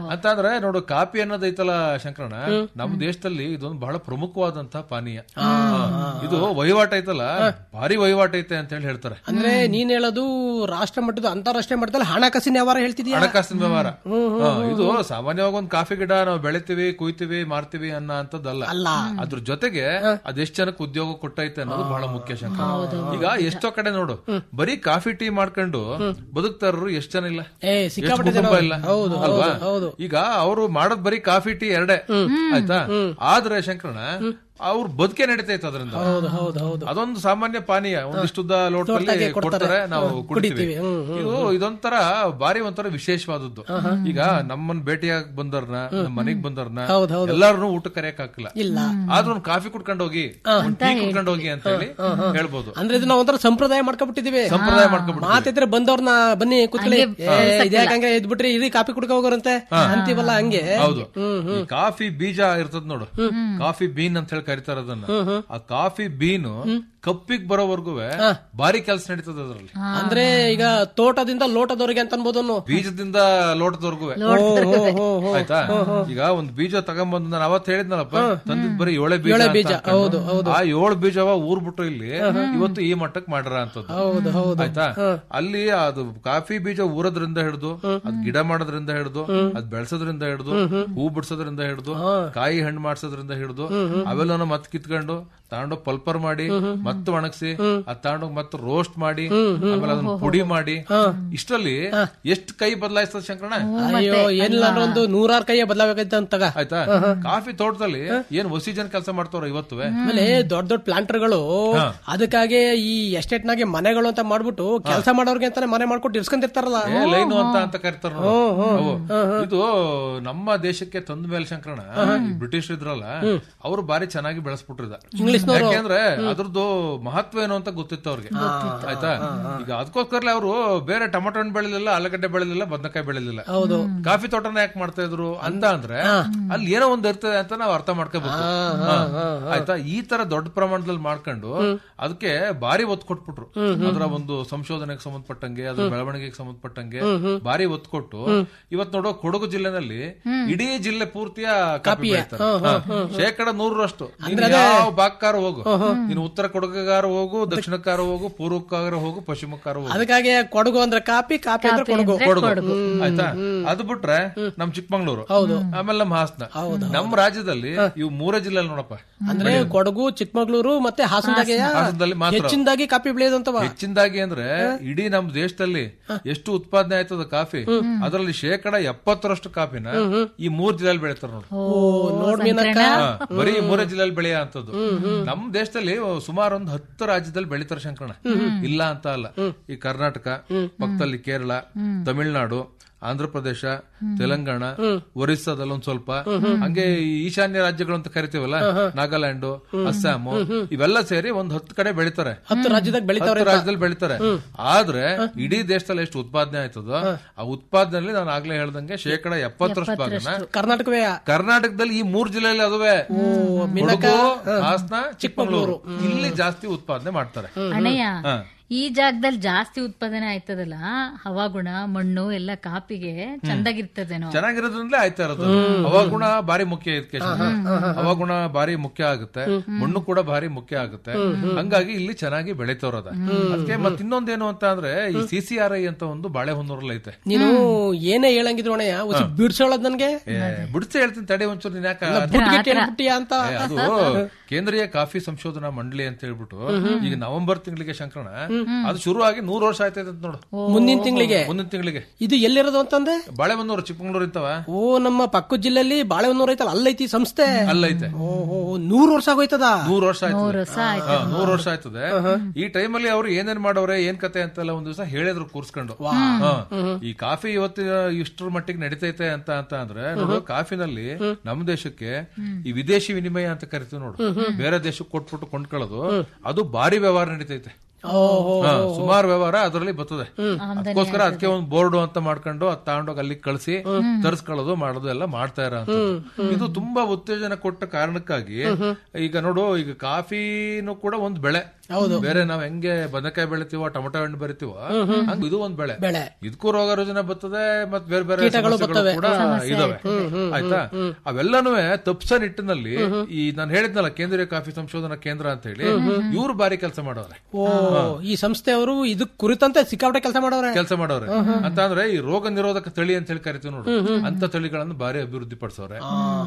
ಅಂತ ಅಂದ್ರೆ ನೋಡು ಕಾಫಿ ಅನ್ನೋದೈತಲ್ಲ ಶಂಕರಣ ನಮ್ಮ ದೇಶದಲ್ಲಿ ಇದೊಂದು ಬಹಳ ಪ್ರಮುಖವಾದಂತಹ ಪಾನೀಯ ಹಾ. ಇದು ವಹಿವಾಟ ಐತಲ್ಲ ಭಾರಿ ವಹಿವಾಟ ಐತೆ ಅಂತ ಹೇಳಿ ಹೇಳ್ತಾರೆ ಅಂದ್ರೆ ನೀನ್ ಹೇಳೋದು ರಾಷ್ಟ್ರ ಮಟ್ಟದ ಅಂತಾರಾಷ್ಟ್ರೀಯ ಮಟ್ಟದಲ್ಲಿ ಹಣಕಾಸಿನ ವ್ಯವಹಾರ ಹೇಳ್ತಿದ್ಯಾ ಹಣಕಾಸಿನ ವ್ಯವಹಾರ ಹಾ, ಇದು ಸಾಮಾನ್ಯವಾಗಿ ಒಂದು ಕಾಫಿ ಗಿಡ ನಾವು ಬೆಳಿತೀವಿ ಕುಯ್ತೀವಿ ಮಾರ್ತೀವಿ ಅನ್ನೋ ಅಂತದ್ದಲ್ಲ ಅಲ್ಲ ಅದ್ರ ಜೊತೆಗೆ ಅದೆಷ್ಟ್ ಜನಕ್ಕೆ ಉದ್ಯೋಗ ಕೊಟ್ಟೈತೆ ಅನ್ನೋದು ಬಹಳ ಮುಖ್ಯ ಶಂಕರ ಈಗ ಎಷ್ಟೋ ಕಡೆ ನೋಡು ಬರೀ ಕಾಫಿ ಟೀ ಮಾಡ್ಕೊಂಡು ಬದುಕ್ತಾರರು ಎಷ್ಟ್ ಜನ ಇಲ್ಲ ಏ ಎಷ್ಟ್ ಸಿಕ್ಕಾಪಟ್ಟೆ ಜನ ಕುಟುಂಬ ಇಲ್ಲ ಹೌದು ಅಲ್ವಾ ಹೌದು ಈಗ ಅವರು ಮಾಡೋದ್ ಬರೀ ಕಾಫಿ ಟೀ ಎರಡೇ ಆಯ್ತಾ ಆದ್ರೆ ಶಂಕರಣ ಅವ್ರ ಬದುಕೆ ನಡೀತೈತೆ ಅದರಿಂದ ಹೌದು ಹೌದು ಹೌದು ಅದೊಂದು ಸಾಮಾನ್ಯ ಪಾನೀಯ ಒಂದಿಷ್ಟುದ್ದ ಲೋಟದಲ್ಲಿ ಕೊಡ್ತಾರೆ ನಾವು ಕುಡಿತೀವಿ ಇದು ಇದೊಂಥರ ಬಾರಿ ಒಂಥರ ವಿಶೇಷವಾದದ್ದು ಈಗ ನಮ್ಮನ್ನ ಭೇಟಿಯಾಗಿ ಬಂದವ್ರನ್ನ ನಮ್ಮ ಮನೆಗ್ ಬಂದವ್ರನ್ನ ಹೌದು, ಹೌದು. ಎಲ್ಲಾರನು ಊಟ ಕರೆಯಕ್ ಹಾಕಿಲ್ಲ ಇಲ್ಲ ಆದ್ರೂ ಒಂದ್ ಕಾಫಿ ಕುಡ್ಕೊಂಡು ಹೋಗಿ ಒಂದ್ ಟೀ ಕುಡ್ಕೊಂಡು ಹೋಗಿ ಅಂತ ಹೇಳಿ ಹೇಳ್ಬೋದು ಅಂದ್ರೆ ಇದು ನಾವು ಒಂಥರ ಸಂಪ್ರದಾಯ ಮಾಡ್ಕೊಬಿಟ್ಟಿದೀವಿ ಸಂಪ್ರದಾಯ ಮಾಡ್ಕೊಂಡ್ಬಿಟ್ಟು ಮಾತಿದ್ರೆ ಬಂದವ್ರನ್ನ ಬನ್ನಿ ಕೂತ್ಕೊಳ್ಳಿ ಇದ್ಯಾಕಂಗೆ ಇದ್ಬಿಟ್ರಿ ಇರಿ ಕಾಪಿ ಕುಡ್ಕ ಹೋಗೋರಂತೆ ಅಂತೀವಲ್ಲ ಹಂಗೆ ಹೌದು ಈ ಕಾಫಿ ಬೀಜ ಇರ್ತದ ನೋಡು ಕಾಫಿ ಬೀನ್ ಅಂತ ಹೇಳಿ ಕರಿತಾರ ಅದನ್ನ ಆ ಕಾಫಿ ಬೀನು ಕಪ್ಪಿಗ್ ಬರೋವರ್ಗು ಬಾರಿ ಕೆಲಸ ನಡೀತದ ಅದ್ರಲ್ಲಿ ಅಂದ್ರೆ ಈಗ ತೋಟದಿಂದ ಲೋಟದವರೆಗೆ ಅಂತ ಅನ್ಬೋದು ಅವ್ನು. ಬೀಜದಿಂದ ಲೋಟದವರ್ಗು ಆಯ್ತಾ ಈಗ ಒಂದ್ ಬೀಜ ತಗೊಂಬಂದು ನಾನು ಅವತ್ ಹೇಳಿದ್ನಲ್ಲಪ್ಪ ತಂದಿದ್ ಬರೀ ಏಳೆ ಬೀಜ ಅಂತ ಬೀಜ, ಅನ್ಕೊಂಡು. ಹೌದು, ಹೌದು. ಆ ಏಳು ಬೀಜವ ಊರ್ಬಿಟ್ಟು ಇಲ್ಲಿ ಇವತ್ತು ಈ ಮಟ್ಟಕ್ಕೆ ಮಾಡ್ರ ಅಂತದ್ದು ಹೌದು ಹೌದು ಆಯ್ತಾ ಅಲ್ಲಿ ಅದು ಕಾಫಿ ಬೀಜ ಊರೋದ್ರಿಂದ ಹಿಡಿದು ಅದ್ ಗಿಡ ಮಾಡೋದ್ರಿಂದ ಹಿಡಿದು ಅದ್ ಬೆಳ್ಸೋದ್ರಿಂದ ಹಿಡಿದು ಹೂ ಬಿಡ್ಸೋದ್ರಿಂದ ಹಿಡಿದು ಕಾಯಿ ಹಣ್ಣು ಮಾಡ್ಸೋದ್ರಿಂದ ಹಿಡಿದು ಅವೆಲ್ಲನ ಮತ್ ಕಿತ್ಕೊಂಡು ತಗೊಂಡೋಗ್ ಪಲ್ಪರ್ ಮಾಡಿ ಮತ್ತೆ ಒಣಗಿಸಿ ಅದ್ ತಗೊಂಡೋಗ್ ಮತ್ತೆ ರೋಸ್ಟ್ ಮಾಡಿ ಆಮೇಲೆ ಅದನ್ನ ಪುಡಿ ಮಾಡಿ ಇಷ್ಟರಲ್ಲಿ ಎಷ್ಟ್ ಕೈ ಬದಲಾಯಿಸ್ತದ ಶಂಕರಣ ಅಯ್ಯೋ ಏನಿಲ್ಲ ಅಂದ್ರೆ ಒಂದು ನೂರಾರು ಕೈಯ ಬದಲಾಗೈತೆ ಅಂತ ತಗ ಆಯ್ತಾ ಕಾಫಿ ತೋಟದಲ್ಲಿ ಏನ್ ಹೊಸಿ ಜನ ಕೆಲಸ ಮಾಡ್ತಾರ ಇವತ್ತುವೆ ಆಮೇಲೆ ದೊಡ್ಡ ದೊಡ್ಡ ಪ್ಲಾಂಟರ್ಗಳು ಅದಕ್ಕಾಗೆ ಈ ಎಸ್ಟೇಟ್ ನಾಗೆ ಮನೆಗಳು ಅಂತ ಮಾಡ್ಬಿಟ್ಟು ಕೆಲಸ ಮಾಡೋರ್ಗೆ ಅಂತಾನೆ ಮನೆ ಮಾಡ್ಕೊಟ್ಟು ಇರ್ಸ್ಕೊಂತಿರ್ತಾರಲ್ಲ ಏ ಲೈನು ಅಂತ ಅಂತ ಕರಿತಾರ ಇದು ನಮ್ಮ ದೇಶಕ್ಕೆ ತಂದ ಮೇಲೆ ಶಂಕರಣ ಈ ಬ್ರಿಟಿಷ್ ಇದ್ರಲ್ಲ ಅವರು ಬಾರಿ ಚೆನ್ನಾಗಿ ಬೆಳೆಸ್ಬಿಟ್ರಿದ ಯಾಕೆಂದ್ರೆ ಅದ್ರದ್ದು ಮಹತ್ವ ಏನು ಅಂತ ಗೊತ್ತಿತ್ತು ಅವ್ರಿಗೆ ಆಯ್ತಾ ಈಗ ಅದಕ್ಕೋಸ್ಕರಲೇ ಅವರು ಬೇರೆ ಟೊಮೆಟೊ ಹಣ್ಣು ಬೆಳೆಲಿಲ್ಲ ಆಲೂಗಡ್ಡೆ ಬೆಳೆಲಿಲ್ಲ ಬದನೆಕಾಯಿ ಬೆಳೆಲಿಲ್ಲ ಹೌದು ಕಾಫಿ ತೋಟನ ಯಾಕೆ ಮಾಡ್ತಾ ಇದ್ರು ಅಂತ ಅಂದ್ರೆ ಅಲ್ಲಿ ಏನೋ ಒಂದ್ ಇರ್ತದೆ ಅಂತ ನಾವು ಅರ್ಥ ಮಾಡ್ಕೋಬೇಕು ಹಾ. ಆಯ್ತಾ ಈ ತರ ದೊಡ್ಡ ಪ್ರಮಾಣದಲ್ಲಿ ಮಾಡ್ಕೊಂಡು ಅದಕ್ಕೆ ಬಾರಿ ಒತ್ತು ಕೊಟ್ಬಿಟ್ರು ಅದರ ಒಂದು ಸಂಶೋಧನೆಗೆ ಸಂಬಂಧಪಟ್ಟಂಗೆ ಅದ್ರ ಬೆಳವಣಿಗೆಗೆ ಸಂಬಂಧಪಟ್ಟಂಗೆ ಬಾರಿ ಒತ್ತು ಕೊಟ್ಟು ಇವತ್ ನೋಡೋ ಕೊಡಗು ಜಿಲ್ಲೆನಲ್ಲಿ ಇಡೀ ಜಿಲ್ಲೆ ಪೂರ್ತಿಯ ಕಾಪಿ ಬೆಳೀತಾರೆ ಹಾ. ಶೇಕಡ ನೂರರಷ್ಟು ನೀನ್ ಯಾವ ಭಾಗಕ್ಕಾರ ಹೋಗು ನೀನು ಉತ್ತರ ಕೊಡಗಗಾರ ಹೋಗು ದಕ್ಷಿಣಕ್ಕಾರ ಹೋಗು ಪೂರ್ವಕ್ಕಾರ ಹೋಗು ಪಶ್ಚಿಮಕ್ಕಾರ ಹೋಗು ಅದಕ್ಕಾಗೆ ಕೊಡಗು ಅಂದ್ರೆ ಕಾಪಿ ಕಾಪಿ ಅಂದ್ರೆ ಕೊಡಗು ಕೊಡಗು ಆಯ್ತಾ ಅದು ಬಿಟ್ರೆ ನಮ್ ಚಿಕ್ಕಮಂಗ್ಳೂರು ಆಮೇಲೆ ನಮ್ಮ ಹಾಸನ ನಮ್ಮ ರಾಜ್ಯದಲ್ಲಿ ಇವು ಮೂರೇ ಜಿಲ್ಲೆ ನೋಡಪ್ಪ ಅಂದ್ರೆ ಕೊಡಗು ಚಿಕ್ಕಮಗಳೂರು ಮತ್ತೆ ಹಾಸನದಾಗೆ ಹಾಸನದಲ್ಲಿ ಮಾತ್ರ ಹೆಚ್ಚಿನದಾಗಿ ಕಾಪಿ ಬೆಳೆಯೋದಂತವ ಹೆಚ್ಚಿನದಾಗಿ ಅಂದ್ರೆ ಇಡೀ ನಮ್ ದೇಶದಲ್ಲಿ ಎಷ್ಟು ಉತ್ಪಾದನೆ ಆಯ್ತದ ಕಾಫಿ ಅದರಲ್ಲಿ ಶೇಕಡ ಎಪ್ಪತ್ತರಷ್ಟು ಕಾಫಿನ ಈ ಮೂರ್ ಜಿಲ್ಲೆಯಲ್ಲಿ ಬೆಳಿತಾರ ನೋಡಿ ಓ ನೋಡ್ ಮೀನಕ್ಕ ಹಾ, ಬರೀ ಈ ಮೂರೇ ಜಿಲ್ಲೆಯಲ್ಲಿ ಬೆಳೆಯ ಅಂತದ್ದು ನಮ್ ದೇಶದಲ್ಲಿ ಸುಮಾರು ಒಂದು ಹತ್ತು ರಾಜ್ಯದಲ್ಲಿ ಬೆಳಿತಾರ ಶಂಕರಣ ಇಲ್ಲ ಅಂತ ಅಲ್ಲ ಈ ಕರ್ನಾಟಕ ಪಕ್ಕದಲ್ಲಿ ಕೇರಳ ತಮಿಳುನಾಡು ಆಂಧ್ರ ಪ್ರದೇಶ ತೆಲಂಗಾಣ ಒರಿಸ್ಸಾದಲ್ಲಿ ಒಂದ್ ಸ್ವಲ್ಪ ಹಂಗೆ ಈ ಈಶಾನ್ಯ ರಾಜ್ಯಗಳು ಅಂತ ಕರಿತೀವಲ್ಲ ನಾಗಾಲ್ಯಾಂಡ್ ಅಸ್ಸಾಂ ಇವೆಲ್ಲ ಸೇರಿ ಒಂದ್ ಹತ್ತು ಕಡೆ ಬೆಳಿತಾರೆ ಹತ್ತು ರಾಜ್ಯದಾಗ ಬೆಳಿತಾವ್ರೆ ಹತ್ತು ರಾಜ್ಯದಲ್ಲಿ ಬೆಳಿತಾರೆ ಆದ್ರೆ ಇಡೀ ದೇಶದಲ್ಲಿ ಎಷ್ಟು ಉತ್ಪಾದನೆ ಆಯ್ತದೋ ಆ ಉತ್ಪಾದನೆಯಲ್ಲಿ ನಾನು ಆಗ್ಲೇ ಹೇಳ್ದಂಗೆ ಶೇಕಡ ಎಪ್ಪತ್ತರಷ್ಟು ಭಾಗನ ಕರ್ನಾಟಕವೇ ಕರ್ನಾಟಕದಲ್ಲಿ ಈ ಮೂರ್ ಜಿಲ್ಲೆಯಲ್ಲಿ ಅದುವೆ ಕೊಡಗು, ಹಾಸನ ಚಿಕ್ಕಮಗಳೂರು ಇಲ್ಲಿ ಜಾಸ್ತಿ ಉತ್ಪಾದನೆ ಮಾಡ್ತಾರೆ ಅಣ್ಣಯ್ಯ ಹಾ. ಈ ಜಾಗದಲ್ಲಿ ಜಾಸ್ತಿ ಉತ್ಪಾದನೆ ಆಯ್ತದಲ್ಲ ಹವಾಗುಣ ಮಣ್ಣು ಎಲ್ಲ ಕಾಪಿಗೆ ಚಂದಾಗಿರ್ತದೇನೋ ಚೆನ್ನಾಗಿರೋದ್ರಿಂದಲೇ ಆಯ್ತಾ ಇರೋದು ಹವಾಗುಣ ಬಾರಿ ಮುಖ್ಯ ಇದಕ್ಕೆ ಹವಾಗುಣ ಬಾರಿ ಮುಖ್ಯ ಆಗುತ್ತೆ ಮಣ್ಣು ಕೂಡ ಬಾರಿ ಮುಖ್ಯ ಆಗುತ್ತೆ ಹಂಗಾಗಿ ಇಲ್ಲಿ ಚೆನ್ನಾಗಿ ಬೆಳಿತವ್ರದ ಅದಕ್ಕೆ ಮತ್ ಇನ್ನೊಂದೇನು ಅಂತ ಅಂದ್ರೆ ಈ ಸಿ ಸಿ ಆರ್ ಐ ಅಂತ ಒಂದು ಬಾಳೆಹೊನ್ನೂರಲ್ಲಿ ಐತೆ ನೀನು ಏನೇ ಹೇಳಂಗಿದ್ರು ಅಣ್ಣಯ್ಯ ಒಂದ್ ಬಿಡ್ಸೋಳದ್ ನನ್ಗೆ ಬಿಡಿಸಿ ಹೇಳ್ತೀನಿ ತಡೆ ಒಂಚೂರು ನೀನ್ ಯಾಕ ಬುಟ್ಟಿಗೆ ಕೇಳ್ಬಿಟ್ಟಿಯಾ ಅಂತ ಏ, ಅದು ಕೇಂದ್ರೀಯ ಕಾಫಿ ಸಂಶೋಧನಾ ಮಂಡಳಿ ಅಂತ ಹೇಳ್ಬಿಟ್ಟು ಈಗ ನವೆಂಬರ್ ತಿಂಗಳಿಗೆ ಶಂಕರಣ ಅದು ಶುರು ಆಗಿ ನೂರು ವರ್ಷ ಆಯ್ತೈತೆ ಅಂತ ನೋಡು ಮುಂದಿನ ತಿಂಗಳಿಗೆ ಮುಂದಿನ ತಿಂಗಳಿಗೆ ಇದು ಎಲ್ಲಿರೋದು ಅಂತಂದೆ ಬಾಳೆಬಂದೂರು ಚಿಕ್ಕಮಂಗ್ಳೂರ್ ಇಂತವ ಓ ನಮ್ಮ ಪಕ್ಕದ ಜಿಲ್ಲೆಯಲ್ಲಿ ಬಾಳೆಹೊನ್ನೂರು ಐತಲ್ಲ ಅಲ್ಲೈತಿ ಸಂಸ್ಥೆ ಅಲ್ಲೈತೆ ಓ ಓ, ನೂರು ವರ್ಷ ಆಗೋಯ್ತದ ನೂರು ವರ್ಷ ಆಯ್ತದೆ ಹಾ, ನೂರು ವರ್ಷ ಆಯ್ತದೆ ಈ ಟೈಮಲ್ಲಿ ಅವ್ರು ಏನೇನ್ ಮಾಡವ್ರೆ ಏನ್ ಕತೆ ಅಂತೆಲ್ಲ ಒಂದ್ ದಿವಸ ಹೇಳಿದ್ರು ಕೂರ್ಸ್ಕೊಂಡು ಹಾ. ಈ ಕಾಫಿ ಇವತ್ತಿನ ಇಷ್ಟರ ಮಟ್ಟಿಗೆ ನಡೀತೈತೆ ಅಂತ ಅಂತ ಅಂದ್ರೆ ನೋಡು ಕಾಫಿನಲ್ಲಿ ನಮ್ಮ ದೇಶಕ್ಕೆ ಈ ವಿದೇಶಿ ವಿನಿಮಯ ಅಂತ ಕರಿತೀವಿ ನೋಡು ಬೇರೆ ದೇಶಕ್ಕೆ ಕೊಟ್ಬಿಟ್ಟು ಕೊಂಡ್ಕೊಳ್ಳೋದು ಅದು ಭಾರಿ ವ್ಯವಹಾರ ನಡೀತೈತೆ ಸುಮಾರು ವ್ಯವಹಾರ ಅದರಲ್ಲಿ ಬರ್ತದೆ ಅದಕ್ಕೋಸ್ಕರ ಅದಕ್ಕೆ ಒಂದು ಬೋರ್ಡ್ ಅಂತ ಮಾಡ್ಕೊಂಡು ಅದ್ ತಗೊಂಡೋಗಿ ಅಲ್ಲಿ ಕಳಿಸಿ ತರಿಸ್ಕೊಳ್ಳೋದು ಮಾಡೋದು ಎಲ್ಲ ಮಾಡ್ತಾ ಇರೋ ಇದು ತುಂಬಾ ಉತ್ತೇಜನ ಕೊಟ್ಟ ಕಾರಣಕ್ಕಾಗಿ ಈಗ ನೋಡು ಈಗ ಕಾಫಿನೂ ಕೂಡ ಒಂದ್ ಬೆಳೆ ಬೇರೆ ನಾವ್ ಹೆಂಗೆ ಬದನೆಕಾಯಿ ಬೆಳಿತೀವೋ ಟೊಮೊಟೊ ಹಣ್ಣು ಬೆಳಿತೀವೋ ಹಂಗ ಇದು ಒಂದ್ ಬೆಳೆ ಬೆಳೆ. ಇದಕ್ಕೂ ರೋಗ ರುಜಿನ ಬರ್ತದೆ ಮತ್ ಬೇರೆ ಬೇರೆ ಸಮಸ್ಯೆಗಳು ಕೂಡ ಇದಾವೆ ಆಯ್ತಾ ಅವೆಲ್ಲನೂ ತಪ್ಸ ನಿಟ್ಟಿನಲ್ಲಿ ಈ ನಾನು ಹೇಳಿದ್ನಲ್ಲ ಕೇಂದ್ರೀಯ ಕಾಫಿ ಸಂಶೋಧನಾ ಕೇಂದ್ರ ಅಂತ ಹೇಳಿ ಇವ್ರು ಬಾರಿ ಕೆಲಸ ಮಾಡೋರೆ ಓ ಈ ಸಂಸ್ಥೆಯವರು ಇದಕ್ ಕುರಿತಂತೆ ಸಿಕ್ಕಾಪಟ್ಟೆ ಕೆಲಸ ಮಾಡೋರೆ ಕೆಲಸ ಮಾಡೋರೆ ಅಂತ ಅಂದ್ರೆ ಈ ರೋಗ ನಿರೋಧಕ ತಳಿ ಅಂತ ಹೇಳಿ ಕರಿತೀವಿ ನೋಡು ಅಂತ ತಳಿಗಳನ್ನು ಬಾರಿ ಅಭಿವೃದ್ಧಿ ಪಡಿಸೋರೆ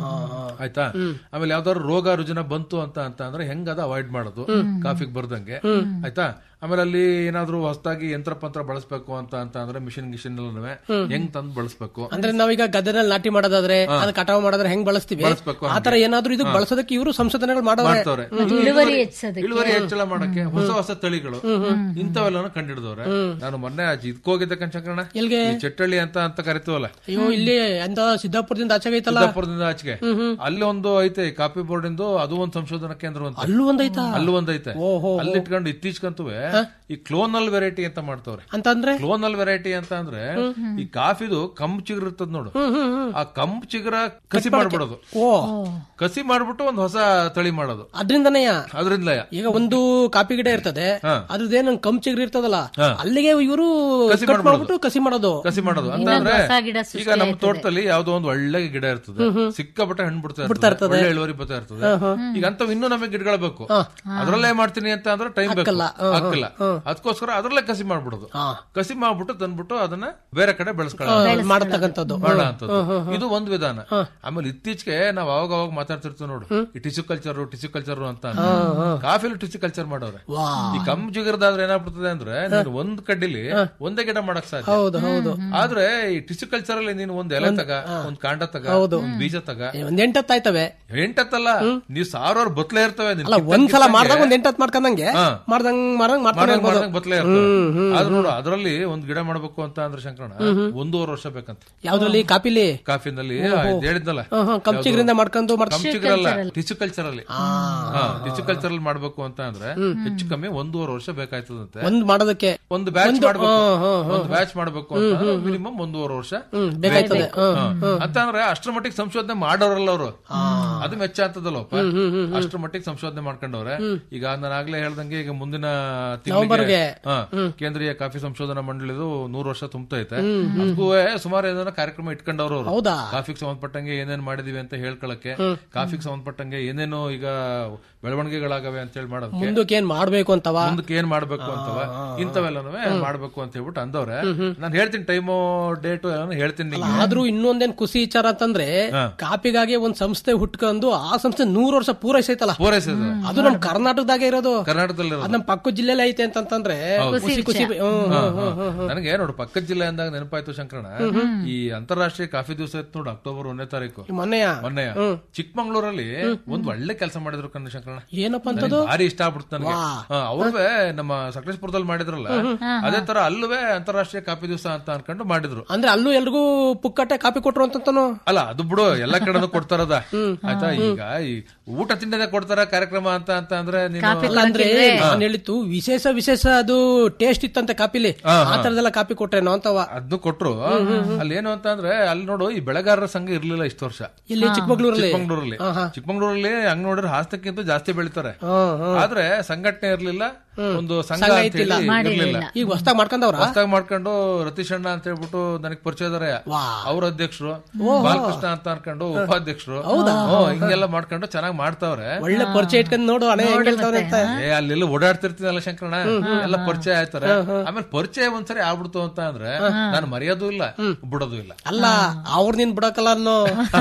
ಆಯ್ತಾ ಆಮೇಲೆ ಯಾವ್ದಾದ್ರು ರೋಗ ರುಜಿನ ಬಂತು ಅಂತ ಅಂತ ಅಂದ್ರೆ ಹೆಂಗ್ ಅದ ಅವಾಯ್ಡ್ ಮಾಡೋದು ಕಾಫಿಗೆ ಬರ್ದಂಗೆ ಆಯ್ತಾ ಆಮೇಲೆ ಅಲ್ಲಿ ಏನಾದ್ರು ಹೊಸದಾಗಿ ಯಂತ್ರ ಪಂತ್ರ ಬಳಸ್ಬೇಕು ಅಂತ ಅಂತ ಅಂದ್ರೆ ಮಿಷಿನ್ ಗಿಷಿನ್ ಎಲ್ಲನೂ ಹೆಂಗ್ ತಂದು ಬಳಸ್ಬೇಕು ಅಂದ್ರೆ ನಾವೀಗ ಗದ್ದೆನಲ್ಲಿ ನಾಟಿ ಮಾಡೋದಾದ್ರೆ ಅದನ್ನ ಕಟಾವ್ ಮಾಡೋದ್ರೆ ಹೆಂಗ್ ಬಳಸ್ತೀವಿ ಬಳಸ್ಬೇಕು ಆತರ ಏನಾದ್ರೂ ಇದಕ್ ಬಳಸೋದಕ್ಕೆ ಇವರು ಸಂಶೋಧನೆಗಳು ಮಾಡೋರೆ ಮಾಡ್ತವ್ರೆ ಇಳುವರಿ ಹೆಚ್ಚೋದಕ್ಕೆ ಇಳುವರಿ ಹೆಚ್ಚಳ ಮಾಡಕ್ಕೆ ಹೊಸ ಹೊಸ ತಳಿಗಳು ಇಂಥವೆಲ್ಲನೂ ಕಂಡಿಡಿದವ್ರೆ ನಾನು ಮೊನ್ನೆ ಇದಕ್ಕೋಗಿದ್ದೆ ಕಣ್ಶಂಕರಣ ಎಲ್ಗೆ? ಈ ಚೆಟ್ಟಳ್ಳಿ ಅಂತ ಅಂತ ಕರಿತೀವಲ್ಲ ಅಯ್ಯೋ ಇಲ್ಲಿ ಅಂತ ಸಿದ್ದಾಪುರದಿಂದ ಆಚೆಗೆ ಐತಲ್ಲ ಸಿದ್ದಾಪುರದಿಂದ ಆಚೆಗೆ ಅಲ್ಲಿ ಒಂದು ಐತೆ ಕಾಫಿ ಬೋರ್ಡ್ ಇಂದು ಅದು ಒಂದು ಸಂಶೋಧನಾ ಕೇಂದ್ರ ಅಂತ ಅಲ್ಲೂ ಒಂದೈತಾ ಅಲ್ಲೂ ಒಂದ್ ಐತೆ ಅಲ್ಲಿ ಇಟ್ಕೊಂಡು ಇತ್ತೀಚೆಗಂತುವೆ ಈ ಕ್ಲೋನಲ್ ವೆರೈಟಿ ಅಂತ ಮಾಡ್ತವ್ರೆ ಅಂತಂದ್ರೆ ಕ್ಲೋನಲ್ ವೆರೈಟಿ ಅಂತ ಅಂದ್ರೆ ಈ ಕಾಫಿದು ಕಂಪ್ ಚಿಗುರು ಇರ್ತದ ನೋಡು ಆ ಕಂಪ್ ಚಿಗುರ ಕಸಿ ಮಾಡ್ಬಿಡೋದು ಓ ಕಸಿ ಮಾಡ್ಬಿಟ್ಟು ಒಂದ್ ಹೊಸ ತಳಿ ಮಾಡೋದು ಅದ್ರಿಂದನೇಯ ಅದ್ರಿಂದ ಈಗ ಒಂದು ಕಾಪಿ ಗಿಡ ಇರ್ತದೆ ಅದ್ರದ್ದೇನು ಕಮ್ ಚಿಗ್ರಿ ಇರ್ತದಲ್ಲ ಅಲ್ಲಿಗೆ ಇವರು ಕಸಿ ಕಟ್ ಮಾಡ್ಬಿಟ್ಟು ಕಸಿ ಮಾಡೋದು ಕಸಿ ಮಾಡೋದು ಅಂತ ಅಂದ್ರೆ ಹೊಸ ಗಿಡ ಈಗ ನಮ್ಮ ತೋಟದಲ್ಲಿ ಯಾವ್ದೋ ಒಂದು ಒಳ್ಳೆ ಗಿಡ ಇರ್ತದೆ ಸಿಕ್ಕಾಪಟ್ಟೆ ಹಣ್ಣು ಬಿಡ್ತಾ ಇರ್ತದೆ ಒಳ್ಳೆ ಇಳುವರಿ ಬರ್ತಾ ಇರ್ತದೆ ಈಗ ಅಂತ ಇನ್ನೂ ನಮಗೆ ಗಿಡಗಳು ಬೇಕು ಅದ್ರಲ್ಲೇ ಮಾಡ್ತೀನಿ ಅಂತ ಅಂದ್ರೆ ಟೈಮ್ ಬೇಕು ಹಾಕಿಲ್ಲ ಅದಕ್ಕೋಸ್ಕರ ಅದ್ರಲ್ಲೇ ಕಸಿ ಮಾಡ್ಬಿಡೋದು ಕಸಿ ಮಾಡ್ಬಿಟ್ಟು ತಂದ್ಬಿಟ್ಟು ಅದನ್ನ ಬೇರೆ ಕಡೆ ಬೆಳೆಸ್ಕೊಳ್ಳೋದು ಮಾಡತಕ್ಕಂಥದ್ದು ಮಾಡೋ ಅಂಥದ್ದು. ಇದು ಒಂದು ವಿಧಾನ ಆಮೇಲೆ ಇತ್ತೀಚೆಗೆ ನಾವ್ ಅವಾಗ ಅವಾಗ ಮಾತಾಡ್ತಿರ್ತೀವಿ ನೋಡು ಈ ಟಿಶ್ಯೂ ಕಲ್ಚರ್ ಟಿಶ್ಯೂ ಕಲ್ಚರ್ ಅಂತ ಕಾಫಿಲಿ ಟಿಶ್ಯೂ ಕಲ್ಚರ್ ಮಾಡೋರೆ ಈ ಕಮ್ ಜಿಗರ್ದಾದ್ರೆ ಏನಾಗ್ಬಿಡ್ತದೆ ಅಂದ್ರೆ ನೀನು ಒಂದ್ ಕಡ್ಡಿಲಿ ಒಂದೇ ಗಿಡ ಮಾಡಕ್ ಸಾಧ್ಯ ಹೌದು ಹೌದು ಆದ್ರೆ ಈ ಟಿಶ್ಯೂ ಕಲ್ಚರ್ ಅಲ್ಲಿ ನೀನು ಒಂದ್ ಎಲೆ ತಗ ಒಂದ್ ಕಾಂಡ ತಗ ಒಂದ್ ಬೀಜ ತಗ ಒಂದ್ ಎಂಟತ್ತಾಯ್ತವೆ ಎಂಟತ್ತಲ್ಲ ನೀವ್ ಸಾವಿರಾರು ಬತ್ಲೆ ಇರ್ತವೆ ನಿನ್ ಅಲ್ಲ ಕಿತ್ತಂಗ್ ಒಂದ್ಸಲ ಕಿತ್ತಂಗೆ ಮಾಡ್ದಾಗ ಒಂದ್ ಎಂಟತ್ ಮಾಡ್ಕೊಂಡಂಗೆ ಹಾ. ಮಾಡ್ದಂಗ್ ಮಾಡ್ದಂಗ್ ಮಾಡ್ತಾನೆ ಮಾಡ್ದಂಗ್ ಇರ್ಬೋದು. ಮಾಡ್ದಂಗ್ ಬತ್ಲೆ ಇರ್ತವೆ ಆದ್ರೆ ನೋಡು ಅದ್ರಲ್ಲಿ ಒಂದ್ ಗಿಡ ಮಾಡ್ಬೇಕು ಅಂತ ಅಂದ್ರೆ ಶಂಕರಣ ಒಂದೂವರೆ ವರ್ಷ ಬೇಕಂತ ಯಾವ್ದ್ರಲ್ಲಿ ಕಾಪಿಲಿ ಕಾಫಿನಲ್ಲಿ ಇದ್ ಹೇಳಿದ್ನಲ್ಲ ಹ್ಮ್, ಹ್ಮ್, ಕಮ್ ಚಿಗ್ರಿಂದ ಮಾಡ್ಕೊಂಡು ಮಾಡ್ಕೊಂಡು ಕಂಚಿಗರಲ್ಲ ಟಿಶ್ಯೂ ಕಲ್ಚರ್ ಅಲ್ಲಿ ಟಿಶ್ಯೂ ಕಲ್ಚರ್ ಅಲ್ಲಿ ಮಾಡ್ಬೇಕು ಅಂತ ಅಂದ್ರೆ ಹೆಚ್ಚು ಕಮ್ಮಿ ಒಂದೂವರೆ ವರ್ಷ ಬೇಕಾಯ್ತದಂತೆ ಒಂದ್ ಮಾಡೋದಕ್ಕೆ ಒಂದು ಬ್ಯಾಚ್ ಮಾಡ್ಬೇಕು ಒಂದು ಬ್ಯಾಚ್ ಮಾಡ್ಬೇಕು ಅಂತ ಮಿನಿಮಮ್ ಒಂದೂವರೆ ವರ್ಷ ಬೇಕಾಯ್ತದೆ ಹಾ. ಅಂತ ಅಂದ್ರೆ ಅಷ್ಟ್ರ ಮಟ್ಟಿಗೆ ಸಂಶೋಧನೆ ಮಾಡೋರಲ್ಲ ಅವರು ಅದು ಮೆಚ್ಚ ಅಂತದಲ್ಲಪ್ಪ ಅಷ್ಟ್ರ ಮಟ್ಟಿಗೆ ಸಂಶೋಧನೆ ಮಾಡ್ಕೊಂಡವ್ರೆ ಈಗ ನಾನು ಆಗ್ಲೇ ಹೇಳ್ದಂಗೆ ಈಗ ಮುಂದಿನ ತಿಂಗಳಿಗೆ ಹಾ, ಕೇಂದ್ರೀಯ ಕಾಫಿ ಸಂಶೋಧನಾ ಮಂಡಳಿದು ನೂರು ವರ್ಷ ತುಂಬತೈತೆ ಅದಕ್ಕೂ ಸುಮಾರು ಏನಾರ ಕಾರ್ಯಕ್ರಮ ಇಟ್ಕೊಂಡವ್ರು ಅವ್ರು ಹೌದಾ ಕಾಫಿಗೆ ಸಂಬಂಧಪಟ್ಟಂಗೆ ಏನೇನ್ ಮಾಡಿದೀವಿ ಅಂತ ಹೇಳ್ಕೊಳಕ್ಕೆ ಕಾಫಿಗೆ ಸಂಬಂಧಪಟ್ಟಂಗೆ ಏನೇನು ಈಗ ಬೆಳವಣಿಗೆಗಳಾಗವೆ ಅಂತ ಹೇಳಿ ಮಾಡೋದಕ್ಕೆ ಮುಂದಕ್ಕೆ ಏನ್ ಮಾಡ್ಬೇಕು ಅಂತವ ಮುಂದಕ್ಕೆ ಏನ್ ಮಾಡ್ಬೇಕು ಅಂತವ ಇಂಥವೆಲ್ಲನೂ ಮಾಡ್ಬೇಕು ಅಂತ ಹೇಳ್ಬಿಟ್ಟು ಅಂದವ್ರೆ ನಾನು ಹೇಳ್ತೀನಿ ಟೈಮು ಡೇಟು ಎಲ್ಲ ಹೇಳ್ತೀನಿ ನಿಂಗೆ ಆದ್ರೂ ಇನ್ನೊಂದೇನ್ ಖುಷಿ ವಿಚಾರ ಅಂತಂದ್ರೆ ಕಾಪಿಗಾಗಿ ಒಂದ್ ಸಂಸ್ಥೆ ಹುಟ್ಕೊಂಡು ಆ ಸಂಸ್ಥೆ ನೂರ್ ವರ್ಷ ಪೂರೈಸೈತಲ್ಲ ಪೂರೈಸಿದ ಅದು ನಮ್ ಕರ್ನಾಟಕದಾಗೆ ಇರೋದು ಕರ್ನಾಟಕದಲ್ಲಿ ಅದ್ ನಮ್ ಪಕ್ಕದ ಜಿಲ್ಲೆಲಿ ಐತೆ ಅಂತಂದ್ರೆ ಖುಷಿ ಖುಷಿ ಹ್ಮ್, ಹ್ಮ್, ಹ್ಮ್. ನನಗೆ ನೋಡು ಪಕ್ಕದ ಜಿಲ್ಲೆ ಅಂದಾಗ ನೆನಪಾಯ್ತು ಶಂಕರಣ ಈ ಅಂತಾರಾಷ್ಟ್ರೀಯ ಕಾಫಿ ದಿವಸ ಇತ್ತು ನೋಡು ಅಕ್ಟೋಬರ್ ಒಂದನೇ ತಾರೀಕು ಈ ಮೊನ್ನೆಯ ಮೊನ್ನೆ ಚಿಕ್ಕಮಂಗ್ಳೂರಲ್ಲಿ ಒಂದ್ ಒಳ್ಳೆ ಕೆಲಸ ಮಾಡಿದ್ರು ಕಣ್ಣ ಶಂಕರಣ ಏನಪ್ಪ ನನಗೆ ಅಂತದ್ದು ಭಾರಿ ಇಷ್ಟ ಆಗ್ಬಿಡ್ತು ನನಗೆ ಅವ್ರವೇ ನಮ್ಮ ಸಕಲೇಶ್ಪುರದಲ್ಲಿ ಮಾಡಿದ್ರಲ್ಲ ಅದೇ ತರ ಅಲ್ಲವೇ ಅಂತಾರಾಷ್ಟ್ರೀಯ ಕಾಫಿ ದಿವಸ ಅಂತ ಅನ್ಕೊಂಡು ಮಾಡಿದ್ರು ಅಂದ್ರೆ ಅಲ್ಲೂ ಎಲ್ರಿಗೂ ಪುಕ್ಕಟ್ಟೆ ಕಾಪಿ ಕೊಟ್ರು ಅಂತಂತಾನು ಅಲ್ಲ ಅದು ಬಿಡು ಎಲ್ಲ ಕಡೆನೂ ಕೊಡ್ತಾರದ ಆಯ್ತಾ ಈಗ ಈ ಊಟ ತಿಂಡನೆ ಕೊಡ್ತಾರ ಕಾರ್ಯಕ್ರಮ ಅಂತ ಅಂತ ಅಂದ್ರೆ ನೀನು ಅಲ್ಲ ಅಂದ್ರೆ ನಾನು ಹೇಳಿತ್ತು ವಿಶೇಷ ವಿಶೇಷ ಅದು ಟೇಸ್ಟ್ ಇತ್ತಂತೆ ಕಾಪಿಲಿ ಆ ತರದೆಲ್ಲ ಕಾಪಿ ಕೊಟ್ರೇನೋ ಅಂತವ ಅದನ್ನು ಕೊಟ್ರು ಅಲ್ಲಿ ಏನು ಅಂತ ಅಂದ್ರೆ ಅಲ್ಲಿ ನೋಡು ಈ ಬೆಳೆಗಾರರ ಸಂಘ ಇರ್ಲಿಲ್ಲ ಇಷ್ಟು ವರ್ಷ ಇಲ್ಲಿ ಚಿಕ್ಕಮಗಳೂರಲ್ಲಿ ಚಿಕ್ಕಮಂಗ್ಳೂರಲ್ಲಿ ಚಿಕ್ಕಮಂಗ್ಳೂರಲ್ಲಿ ಹಂಗ್ ನೋಡಿದ್ರೆ ಹಾಸನಕ್ಕಿಂತ ಜಾಸ್ತಿ ಬೆಳಿತಾರೆ ಆದ್ರೆ ಸಂಘಟನೆ ಇರ್ಲಿಲ್ಲ ಒಂದು ಸಂಘ ಅಂತ ಹೇಳಿ ಇರ್ಲಿಲ್ಲ ಈಗ ಹೊಸ್ದಾಗ್ ಮಾಡ್ಕೊಂಡವ್ರ ಹೊಸದಾಗಿ ಮಾಡ್ಕೊಂಡು ರತೀಶ್ ಅಣ್ಣ ಅಂತ ಹೇಳ್ಬಿಟ್ಟು ನನಗೆ ಪರಿಚಯ ಇದಾರೆ ಅವ್ರ ಅಧ್ಯಕ್ಷರು ಬಾಲಕೃಷ್ಣ ಅಂತ ಅನ್ಕೊಂಡು ಉಪಾಧ್ಯಕ್ಷರು ಹ್ಮ್, ಹಿಂಗೆಲ್ಲ ಮಾಡ್ಕೊಂಡು ಚೆನ್ನಾಗಿ ಮಾಡ್ತಾವ್ರೆ ಒಳ್ಳೆ ಪರಿಚಯ ಇಟ್ಕೊಂಡ್ ನೋಡು ಹಣೆ ಹೆಂಗ್ ಹೇಳ್ತಾವ್ರೆ ಅಂತ ಏ ಅಲ್ಲೆಲ್ಲ ಓಡಾಡ್ತಿರ್ತೀನಲ್ಲ ಶಂಕರಣ ಎಲ್ಲ ಪರಿಚಯ ಆಯ್ತಾರೆ ಆಮೇಲೆ ಪರಿಚಯ ಒಂದ್ಸರಿ ಆಗ್ಬಿಡ್ತು ಅಂತ ಅಂದ್ರೆ ನಾನು ಮರೆಯೋದು ಇಲ್ಲ ಬಿಡೋದು ಇಲ್ಲ ಅಲ್ಲ ಅವ್ರ ನೀನ್ ಬಿಡಕಲ್ಲ ಅನ್ನೋ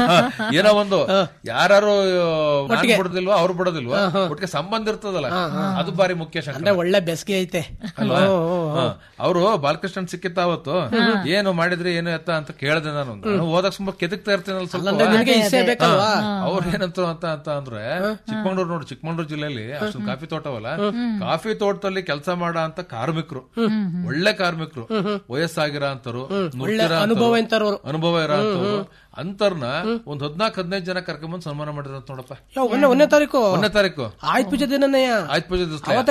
ಏನೋ ಒಂದು ಯಾರು ನಾನ್ ಬಿಡೋದಿಲ್ವಾ ಅವ್ರು ಬಿಡೋದಿಲ್ವಾ ಒಟ್ಟಿಗೆ ಸಂಬಂಧ ಇರ್ತದಲ್ಲ ಅದು ಬಾರಿ ಮುಖ್ಯ ಶಂಕರ ಅಂದ್ರೆ ಒಳ್ಳೆ ಬೆಸ್ಗೆ ಐತೆ ಅಲ್ವಾ ಅವರು ಬಾಲಕೃಷ್ಣನ್ ಸಿಕ್ಕಿತ್ತ ಅವತ್ತು ಏನು ಮಾಡಿದ್ರಿ ಏನು ಎತ್ತ ಅಂತ ಕೇಳ್ದೆ ನಾನು ನಾನು ಹೋದಾಗ ಸುಮ್ಮನೆ ಕೆದಕ್ತಾ ಇರ್ತೀನಲ್ಲ ಸ್ವಲ್ಪ ನಿನಗೆ ಇಸೆ ಬೇಕಲ್ವಾ ಅವ್ರು ಏನಂತ ಅಂತ ಅಂತ ಅಂದ್ರೆ ಚಿಕ್ಕಮಂಗ್ಳೂರು ನೋಡಿ ಚಿಕ್ಕಮಂಗ್ಳೂರು ಜಿಲ್ಲೆಯಲ್ಲಿ ಅಷ್ಟೊಂದು ಕಾಫಿ ತೋಟವಲ್ಲ ಕಾಫಿ ತೋಟದಲ್ಲಿ ಕೆಲಸ ಮಾಡೋ ಅಂತ ಕಾರ್ಮಿಕರು ಒಳ್ಳೆ ಕಾರ್ಮಿಕರು ವಯಸ್ಸಾಗಿರೋ ಅಂತರು ಅನುಭವ ಎಂತಾರು ಅನುಭವ ಇರೋ ಅಂತವ್ರು ಅಂತರ್ನ ಒಂದ್ ಹದ್ನಾಲ್ಕು ಹದಿನೈದು ಜನ ಕರ್ಕೊಂಬಂದ್ ಸನ್ಮಾನ ಮಾಡಿದ್ರ ನೋಡಪ್ಪ ಯಾವ ಒಂದೇ ಒಂದನೇ ತಾರೀಕು ಒಂದನೇ ತಾರೀಕು ಆಯ್ತು ಪೂಜೆ ದಿನನೇ ಆಯ್ತು ಪೂಜೆ ದಿವಸ ಅವತ್ತೆ ಕಾಪಿ ದಿನ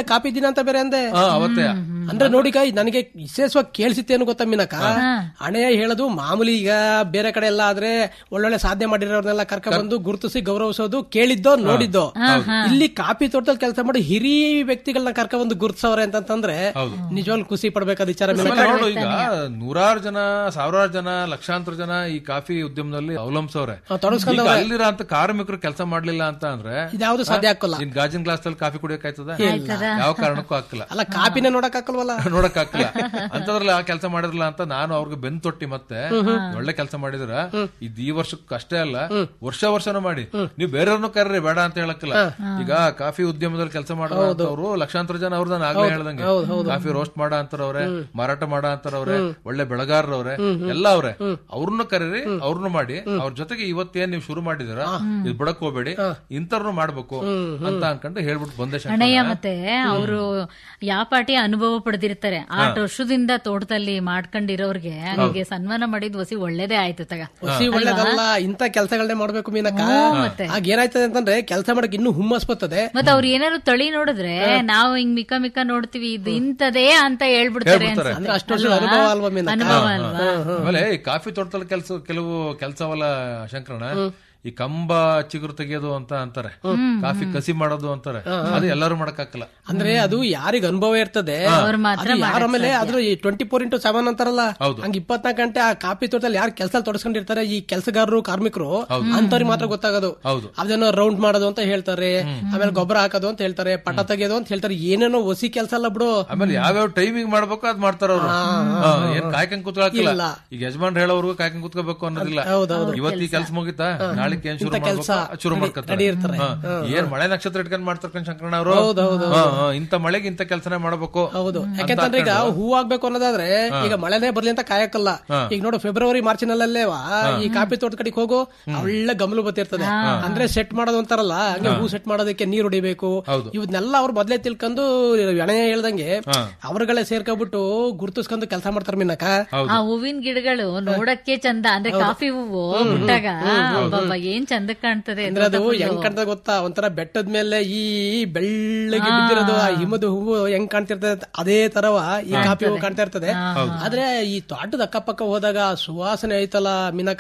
ಅಂತ ಬೇರೆ ಅಂದೆ ಹಾ ಅವತ್ತೇ ಅಂದ್ರೆ ನೋಡಿ ಈಗ ನನಗೆ ವಿಶೇಷವಾಗಿ ಕೇಳಿಸಿತ್ತೇನು ಗೊತ್ತಾ ಮೀನಕ ಹಣೆಯ ಹೇಳೋದು ಮಾಮೂಲಿ ಈಗ ಬೇರೆ ಕಡೆ ಎಲ್ಲ ಆದ್ರೆ ಒಳ್ಳೊಳ್ಳೆ ಸಾಧನೆ ಮಾಡಿರೋರ್ನೆಲ್ಲ ಕರ್ಕ ಬಂದು ಗುರುತಿಸಿ ಗೌರವಿಸೋದು ಕೇಳಿದ್ದೋ ನೋಡಿದ್ದೋ ಇಲ್ಲಿ ಕಾಫಿ ತೋಟದಲ್ಲಿ ಕೆಲಸ ಮಾಡಿ ಹಿರಿಯ ವ್ಯಕ್ತಿಗಳನ್ನ ಕರ್ಕ ಬಂದು ಗುರುತಿಸವ್ರೆ ಅಂತಂದ್ರೆ ನಿಜವಾಗ್ಲೂ ಖುಷಿ ಪಡ್ಬೇಕಾದ ವಿಚಾರ ಮೀನಕ ಆಮೇಲೆ ನೋಡು ಈಗ ನೂರಾರು ಜನ ಸಾವಿರಾರು ಜನ ಲಕ್ಷಾಂತರ ಜನ ಈ ಕಾಫಿ ಉದ್ಯಮದಲ್ಲಿ ಅವಲಂಬಿಸವ್ರೆ ಈಗ ಅಲ್ಲಿರೋ ಅಂತ ಕಾರ್ಮಿಕರು ಕೆಲಸ ಮಾಡ್ಲಿಲ್ಲ ಅಂತ ಅಂದ್ರೆ ಇದ್ಯಾವುದು ಸಾಧ್ಯ ಆಕ್ಕಲ್ಲ ಇನ್ ಗಾಜಿನ ಗ್ಲಾಸ್ ಅಲ್ಲಿ ಕಾಫಿ ಕುಡಿಯಕ್ ಆಯ್ತದ ಯಾವ ಕಾರಣಕ್ಕೂ ಹಾಕಲ್ಲ ಅಲ್ಲ ಕಾಪಿನೇ ನೋಡಕ್ ಹಾಕಲ್ವಲ್ಲ ನೋಡಕ್ ಹಾಕಲ್ಲ ಅಂತದ್ರಲ್ಲಿ ಆ ಕೆಲಸ ಮಾಡಿದ್ರಲ್ಲ ಅಂತ ನಾನು ಅವ್ರಿಗೆ ಬೆನ್ ತೊಟ್ಟಿ ಮತ್ತೆ ಒಳ್ಳೆ ಕೆಲಸ ಮಾಡಿದ್ರ ಇದ್ ಈ ವರ್ಷಕ್ಕೆ ಅಷ್ಟೇ ಅಲ್ಲ ವರ್ಷ ವರ್ಷನೂ ಮಾಡಿ ನೀವು ಬೇರೆಯವ್ರನ್ನು ಕರ್ರಿ ಬೇಡ ಅಂತ ಹೇಳಕ್ಕಲ್ಲ ಈಗ ಕಾಫಿ ಉದ್ಯಮದಲ್ಲಿ ಕೆಲಸ ಮಾಡೋರು ಲಕ್ಷಾಂತರ ಜನ ಅವ್ರು ನಾನು ಆಗ್ಲೇ ಹೇಳ್ದಂಗೆ ಕಾಫಿ ರೋಸ್ಟ್ ಮಾಡ ಅಂತಾರವ್ರೆ ಮಾರಾಟ ಮಾಡ ಅಂತಾರವ್ರೆ ಒಳ್ಳೆ ಬೆಳಗಾರರವ್ರೆ ಎಲ್ಲ ಅವ್ರೆ ಅವ್ರನ್ನ ಕರೀರಿ ಅವ್ರನ್ನ ಮಾಡಿ ಅವ್ರ ಜೊತೆಗೆ ಇವತ್ತೇನ್ ನೀವು ಶುರು ಮಾಡಿದಿರ ಇದು ಬಿಡಕ್ ಹೋಗ್ಬೇಡಿ ಇಂಥವ್ರನ್ನು ಮಾಡ್ಬೇಕು ಅಂತ ಅನ್ಕೊಂಡು ಹೇಳ್ಬಿಟ್ಟು ಬಂದೆ ಶಂಕರಣ್ಣ. ಅಣ್ಣಯ್ಯ ಮತ್ತೆ ಅವರು ಯಾವ ಪಾಟಿ ಅನುಭವ ಪಡೆದಿರ್ತಾರೆ ಆಟ ವರ್ಷದಿಂದ ತೋಟದಲ್ಲಿ ಮಾಡ್ಕೊಂಡಿರೋರ್ಗೆ ಹಂಗೆ ಸನ್ಮಾನ ಮಾಡಿದ್ ವಸಿ ಒಳ್ಳೇದೇ ಆಯ್ತು ತಗ ಖುಷಿ ಒಳ್ಳೇದಲ್ಲ ಇಂತ ಕೆಲಸಗಳನ್ನೇ ಮಾಡ್ಬೇಕು ಮೀನಕ ಆಗ ಏನಾಯ್ತದೆ ಅಂತಂದ್ರೆ ಕೆಲಸ ಮಾಡಕ್ ಇನ್ನೂ ಹುಮ್ಮಸ್ ಬರ್ತದೆ ಮತ್ತೆ ಅವ್ರು ಏನಾದ್ರು ತಳಿ ನೋಡಿದ್ರೆ ನಾವು ಹಿಂಗ್ ಮಿಕ್ಕ ಮಿಕ್ಕ ನೋಡ್ತೀವಿ ಇದು ಇಂತದೇ ಅಂತ ಹೇಳ್ಬಿಡ್ತಾರೆ ಹೇಳ್ಬಿಡ್ತಾರೆ. ಅನ್ಸುತ್ತೆ. ಅಂದ್ರೆ ಅಷ್ಟು ವರ್ಷದ ಅನುಭವ ಅಲ್ವಾ ಮೀನಕ ಅನುಭವ ಅಲ್ವಾ ಆಮೇಲೆ ಈ ಕಾಫಿ ತೋಟದಲ್ಲಿ ಕೆಲಸ ಕೆಲವು ಕೆಲಸವಲ್ಲ ಶಂಕರಣ ಈ ಕಂಬ ಚಿಗುರು ತೆಗೆಯೋದು ಅಂತ ಅಂತಾರೆ ಕಾಫಿ ಕಸಿ ಮಾಡೋದು ಅಂತಾರೆ ಅದು ಎಲ್ಲರೂ ಮಾಡಕ್ಕಾಗಲ್ಲ ಅಂದ್ರೆ ಅದು ಯಾರಿಗ ಅನುಭವ ಇರ್ತದೆ ಅವ್ರು ಮಾತ್ರ ಅದು ಯಾರ ಮೇಲೆ ಅದ್ರ ಟ್ವೆಂಟಿ ಫೋರ್ ಇಂಟು ಸೆವೆನ್ ಅಂತಾರಲ್ಲ ಹೌದು. ಹಂಗ ಇಪ್ಪತ್ನಾಲ್ಕು ಗಂಟೆ ಆ ಕಾಫಿ ತೋಟದಲ್ಲಿ ಯಾರು ಕೆಲಸ ತೊಡಸ್ಕೊಂಡಿರ್ತಾರೆ ಈ ಕೆಲಸಗಾರರು ಕಾರ್ಮಿಕರು ಅಂತವ್ರಿಗೆ ಮಾತ್ರ ಗೊತ್ತಾಗೋದು ಹೌದು. ಅದೇನೋ ರೌಂಡ್ ಮಾಡೋದು ಅಂತ ಹೇಳ್ತಾರೆ ಆಮೇಲೆ ಗೊಬ್ಬರ ಹಾಕೋದು ಅಂತ ಹೇಳ್ತಾರೆ ಪಟ ತೆಗೆಯೋದು ಅಂತ ಹೇಳ್ತಾರೆ ಏನೇನೋ ಹೊಸಿ ಕೆಲಸ ಅಲ್ಲ ಬಿಡು ಆಮೇಲೆ ಯಾವ್ಯಾವ ಟೈಮಿಂಗ್ ಮಾಡ್ಬೇಕು ಅದ್ ಮಾಡ್ತಾರ ಅವ್ರು ಹಾ, ಏನ್ ಕಾಯ್ಕೊಂಡ್ ಕೂತ್ಕೊಳಕಿಲ್ಲ ಇಲ್ಲ. ಈಗ ಯಜಮಾನ್ ಹೇಳೋರ್ಗು ಕಾಯ್ಕೊಂಡ್ ಕೂತ್ಕೋಬೇಕು ಅನ್ನೋದಿಲ್ಲ ಹೌದೌದು. ಇವತ್ತು ಈ ಕೆಲ್ಸ ಮುಗಿತಾ ನಾಳೆ ಏನ್ ಶುರು ಮಾಡ್ಬೇಕು ಅದ್ ಶುರು ಮಾಡ್ಕೊತಾರೆ ready ಇರ್ತಾರೆ. ಹಾ. ಏನ್ ಮಳೆ ನಕ್ಷತ್ರ ಇಟ್ಕೊಂಡ್ ಮಾಡ್ತಾರ ಶಂಕರಣ್ಣ ಅವರು ಇಂತ ಮಳೆಗೆ ಇಂತ ಕೆಲಸನೇ ಮಾಡ್ಬೇಕು ಹೌದು ಅಂತ ಯಾಕಂತಂದ್ರೆ ಈಗ ಹಾಕೊಂಡು- ಹೂ ಆಗ್ಬೇಕು ಅನ್ನೋದಾದ್ರೆ ಈಗ ಮಳೆನೇ ಬರ್ಲಿ ಅಂತ ಕಾಯಕ್ಕಲ್ಲ ಈಗ ನೋಡು ಫೆಬ್ರವರಿ ಮಾರ್ಚಿನಲ್ಲೇವಾ ಈ ಕಾಫಿ ತೋಟದ ಕಡೆಗೆ ಹೋಗು ಒಳ್ಳೆ ಗಮಲು ಬತ್ತಿರ್ತದೆ ಅಂದ್ರೆ ಸೆಟ್ ಮಾಡೋದು ಅಂತಾರಲ್ಲ ಹಂಗೆ ಹೂ ಸೆಟ್ ಮಾಡೋದಕ್ಕೆ ನೀರು ಹೊಡಿಬೇಕು ಹೌದು. ಇವನ್ನೆಲ್ಲ ಅವ್ರು ಮೊದ್ಲೇ ತಿಳ್ಕೊಂಡು ಎಣೆ ಹೇಳ್ದಂಗೆ ಅವ್ರಗಳೇ ಸೇರ್ಕೊಬಿಟ್ಟು ಗುರ್ತಿಸ್ಕೊಂಡು ಕೆಲಸ ಮಾಡ್ತಾರೆ ಮಿನ್ನಕ ಆ ಹೂವಿನ ಗಿಡಗಳು ನೋಡಕ್ಕೆ ಚಂದ ಅಂದ್ರೆ ಕಾಫಿ ಹೂವು ಬಿಟ್ಟಾಗ ಅಬ್ಬಬ್ಬ, ಏನ್ ಚಂದ ಕಾಣ್ತದೆ ಅಂದ್ರೆ ಅದು ಹೆಂಗ್ ಕಾಣ್ತದೆ ಗೊತ್ತಾ ಒಂಥರ ಬೆಟ್ಟದ ಮೇಲೆ ಈ ಬೆಳ್ಳಗೆ ಬಿದ್ದಿರೋದು ಆ ಹಿಮದ ಹೂವು ಹೆಂಗ್ ಕಾಣ್ತಿರ್ತದೆ ಅಂತ ಅದೇ ತರವ ಈ ಕಾಫಿ ಹೂವು ಕಾಣ್ತಾ ಇರ್ತದೆ ಆದ್ರೆ ಈ ತೋಟದ ಅಕ್ಕಪಕ್ಕ ಹೋದಾಗ ಆ ಸುವಾಸನೆ ಐತಲ್ಲ ಮಿನಕ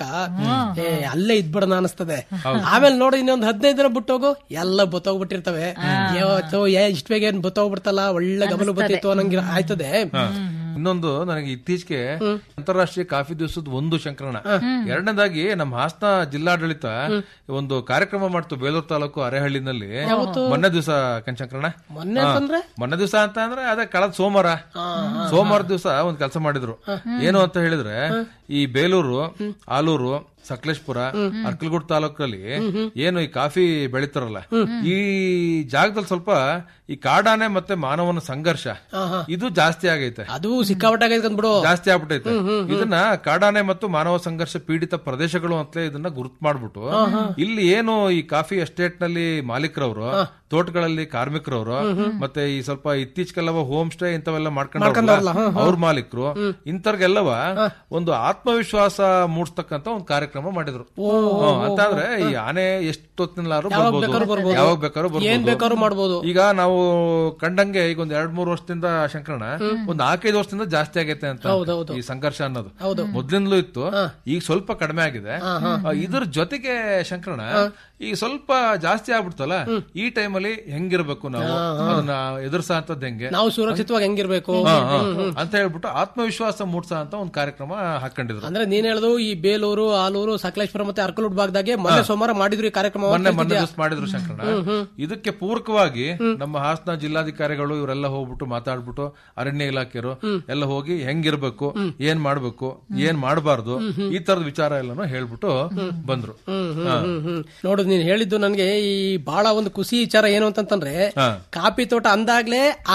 ಏ ಅಲ್ಲೇ ಇದ್ಬಿಡೋಣ ಅನಿಸ್ತದೆ ಆಮೇಲೆ ನೋಡಿ ಇನ್ನೊಂದ್ ಹದಿನೈದು ದಿನ ಬಿಟ್ಟೋಗು ಎಲ್ಲ ಬತ್ತೋಗ್ಬಿಟ್ಟಿರ್ತವೆ ಯಾವತ್ತೋ ಏ ಇಷ್ಟ ಬೇಗ ಏನ್ ಬತ್ತೋಗ್ಬಿಡ್ತಲ್ಲ ಒಳ್ಳೆ ಗಮನ ಬತ್ತಿತ್ತು ಅನ್ನಂಗೆ ಆಯ್ತದೆ ಇನ್ನೊಂದು ನನಗೆ ಇತ್ತೀಚೆಗೆ ಅಂತಾರಾಷ್ಟ್ರೀಯ ಕಾಫಿ ದಿವಸದ ಒಂದು ಶಂಕರಣ ಎರಡನೇದಾಗಿ ನಮ್ಮ ಹಾಸನ ಜಿಲ್ಲಾಡಳಿತ ಒಂದು ಕಾರ್ಯಕ್ರಮ ಮಾಡ್ತು ಬೇಲೂರು ತಾಲೂಕು ಅರೆಹಳ್ಳಿನಲ್ಲಿ ಮೊನ್ನೆ ದಿವಸ ಶಂಕರಣ ಮೊನ್ನೆ ಅಂತಂದ್ರೆ ಮೊನ್ನೆ ದಿವಸ ಅಂತ ಅಂದ್ರೆ ಅದೇ ಕಳೆದ ಸೋಮವಾರ ಸೋಮವಾರ ದಿವಸ ಒಂದ್ ಕೆಲಸ ಮಾಡಿದ್ರು ಏನು ಅಂತ ಹೇಳಿದ್ರೆ ಈ ಬೇಲೂರು ಆಲೂರು ಸಕಲೇಶ್ಪುರ ಅರ್ಕಲ್ಗೂಡ್ ತಾಲೂಕಲ್ಲಿ ಏನು ಈ ಕಾಫಿ ಬೆಳಿತಾರಲ್ಲ ಈ ಜಾಗದಲ್ಲಿ ಸ್ವಲ್ಪ ಈ ಕಾಡಾನೆ ಮತ್ತೆ ಮಾನವನ ಸಂಘರ್ಷ ಇದು ಜಾಸ್ತಿ ಆಗೈತೆ ಅದು ಸಿಕ್ಕಾಪಟ್ಟಾಗ ಬಿಡು ಜಾಸ್ತಿ ಆಗ್ಬಿಟ್ಟೈತೆ ಇದನ್ನ ಕಾಡಾನೆ ಮತ್ತು ಮಾನವ ಸಂಘರ್ಷ ಪೀಡಿತ ಪ್ರದೇಶಗಳು ಅಂತಲೇ ಇದನ್ನ ಗುರುತು ಮಾಡ್ಬಿಟ್ಟು ಇಲ್ಲಿ ಏನು ಈ ಕಾಫಿ ಎಸ್ಟೇಟ್ ನಲ್ಲಿ ಮಾಲೀಕರವರು ತೋಟಗಳಲ್ಲಿ ಕಾರ್ಮಿಕರವರು ಮತ್ತೆ ಈ ಸ್ವಲ್ಪ ಇತ್ತೀಚೆಗೆಲ್ಲವ ಹೋಮ್ ಸ್ಟೇ ಇಂಥವೆಲ್ಲ ಮಾಡ್ಕೊಂಡವ್ರಲ್ಲ ಅವ್ರ ಮಾಲೀಕರು ಇಂಥವ್ರಿಗೆಲ್ಲವ ಒಂದು ಆತ್ಮವಿಶ್ವಾಸ ಮೂಡಿಸ್ತಕ್ಕಂತ ಒಂದು ಕಾರ್ಯಕ್ರಮ ಮಾಡಿದ್ರು ಹ್ಮ್, ಅಂತ ಅಂದ್ರೆ ಈ ಆನೆ ಎಷ್ಟೊತ್ತಿನಲ್ಲಾರು ಬರ್ಬೋದು ಯಾವಾಗ ಬೇಕಾದ್ರೂ ಏನ್ ಬರ್ಬೋದು ಬೇಕಾದ್ರೂ ಮಾಡ್ಬೋದು ಈಗ ನಾವು ಕಂಡಂಗೆ ಈಗ ಒಂದ್ ಎರಡ್ ಮೂರು ವರ್ಷದಿಂದ ಶಂಕರಣ ಒಂದ್ ನಾಲ್ಕೈದು ವರ್ಷದಿಂದ ಜಾಸ್ತಿ ಆಗೈತೆ ಅಂತ ಈ ಸಂಘರ್ಷ ಅನ್ನೋದು ಮೊದ್ಲಿಂದಲೂ ಇತ್ತು ಈಗ ಸ್ವಲ್ಪ ಕಡಿಮೆ ಆಗಿದೆ ಆ, ಇದ್ರ ಜೊತೆಗೆ ಶಂಕರಣ ಈಗ ಸ್ವಲ್ಪ ಜಾಸ್ತಿ ಆಗ್ಬಿಡ್ತಲ್ಲ ಈ ಟೈಮಲ್ಲಿ ಹೆಂಗಿರ್ಬೇಕು ನಾವು ಅದನ್ನ ಎದುರ್ಸ ಅಂತದ್ ಹೆಂಗೆ ನಾವು ಸುರಕ್ಷಿತವಾಗಿ ಹೆಂಗಿರ್ಬೇಕು ಹಾ, ಹಾ. ಅಂತ ಹೇಳ್ಬಿಟ್ಟು ಆತ್ಮವಿಶ್ವಾಸ ಮೂಡ್ಸ ಅಂತ ಒಂದ್ ಕಾರ್ಯಕ್ರಮ ಹಾಕೊಂಡಿದ್ರು ಅಂದ್ರೆ ನೀನ್ ಹೇಳುದು ಈ ಬೇಲೂರು ಆಲೂರು ಸಕಲೇಶ್ಪುರ ಮತ್ತೆ ಅರ್ಕಲೂಡ್ ಭಾಗದಾಗೆ ಮೊನ್ನೆ ಸೋಮವಾರ ಮಾಡಿದ್ರು ಈ ಕಾರ್ಯಕ್ರಮ ಮೊನ್ನೆ ಮೊನ್ನೆ ದಿವಸ ಮಾಡಿದ್ರು ಶಂಕರಣ ಇದಕ್ಕೆ ಪೂರಕವಾಗಿ ನಮ್ಮ ಹಾಸನ ಜಿಲ್ಲಾಧಿಕಾರಿಗಳು ಇವರೆಲ್ಲ ಹೋಗ್ಬಿಟ್ಟು ಮಾತಾಡ್ಬಿಟ್ಟು ಅರಣ್ಯ ಇಲಾಖೆಯರು ಎಲ್ಲ ಹೋಗಿ ಹೆಂಗಿರ್ಬೇಕು ಏನ್ ಮಾಡ್ಬೇಕು ಏನ್ ಮಾಡಬಾರ್ದು ಈ ತರದ ವಿಚಾರ ಎಲ್ಲಾನು ಹೇಳ್ಬಿಟ್ಟು ಬಂದ್ರು ಹಾ. ಹ್ಮ್, ಹ್ಮ್. ನೋಡು ನೀನ್ ಹೇಳಿದ್ದು ನನ್ಗೆ ಈ ಬಹಳ ಒಂದು ಖುಷಿ ವಿಚಾರ ಏನು ಅಂತಂತಂದ್ರೆ ಹಾ. ಕಾಫಿ ತೋಟ ಅಂದಾಗ್ಲೇ ಆನೆ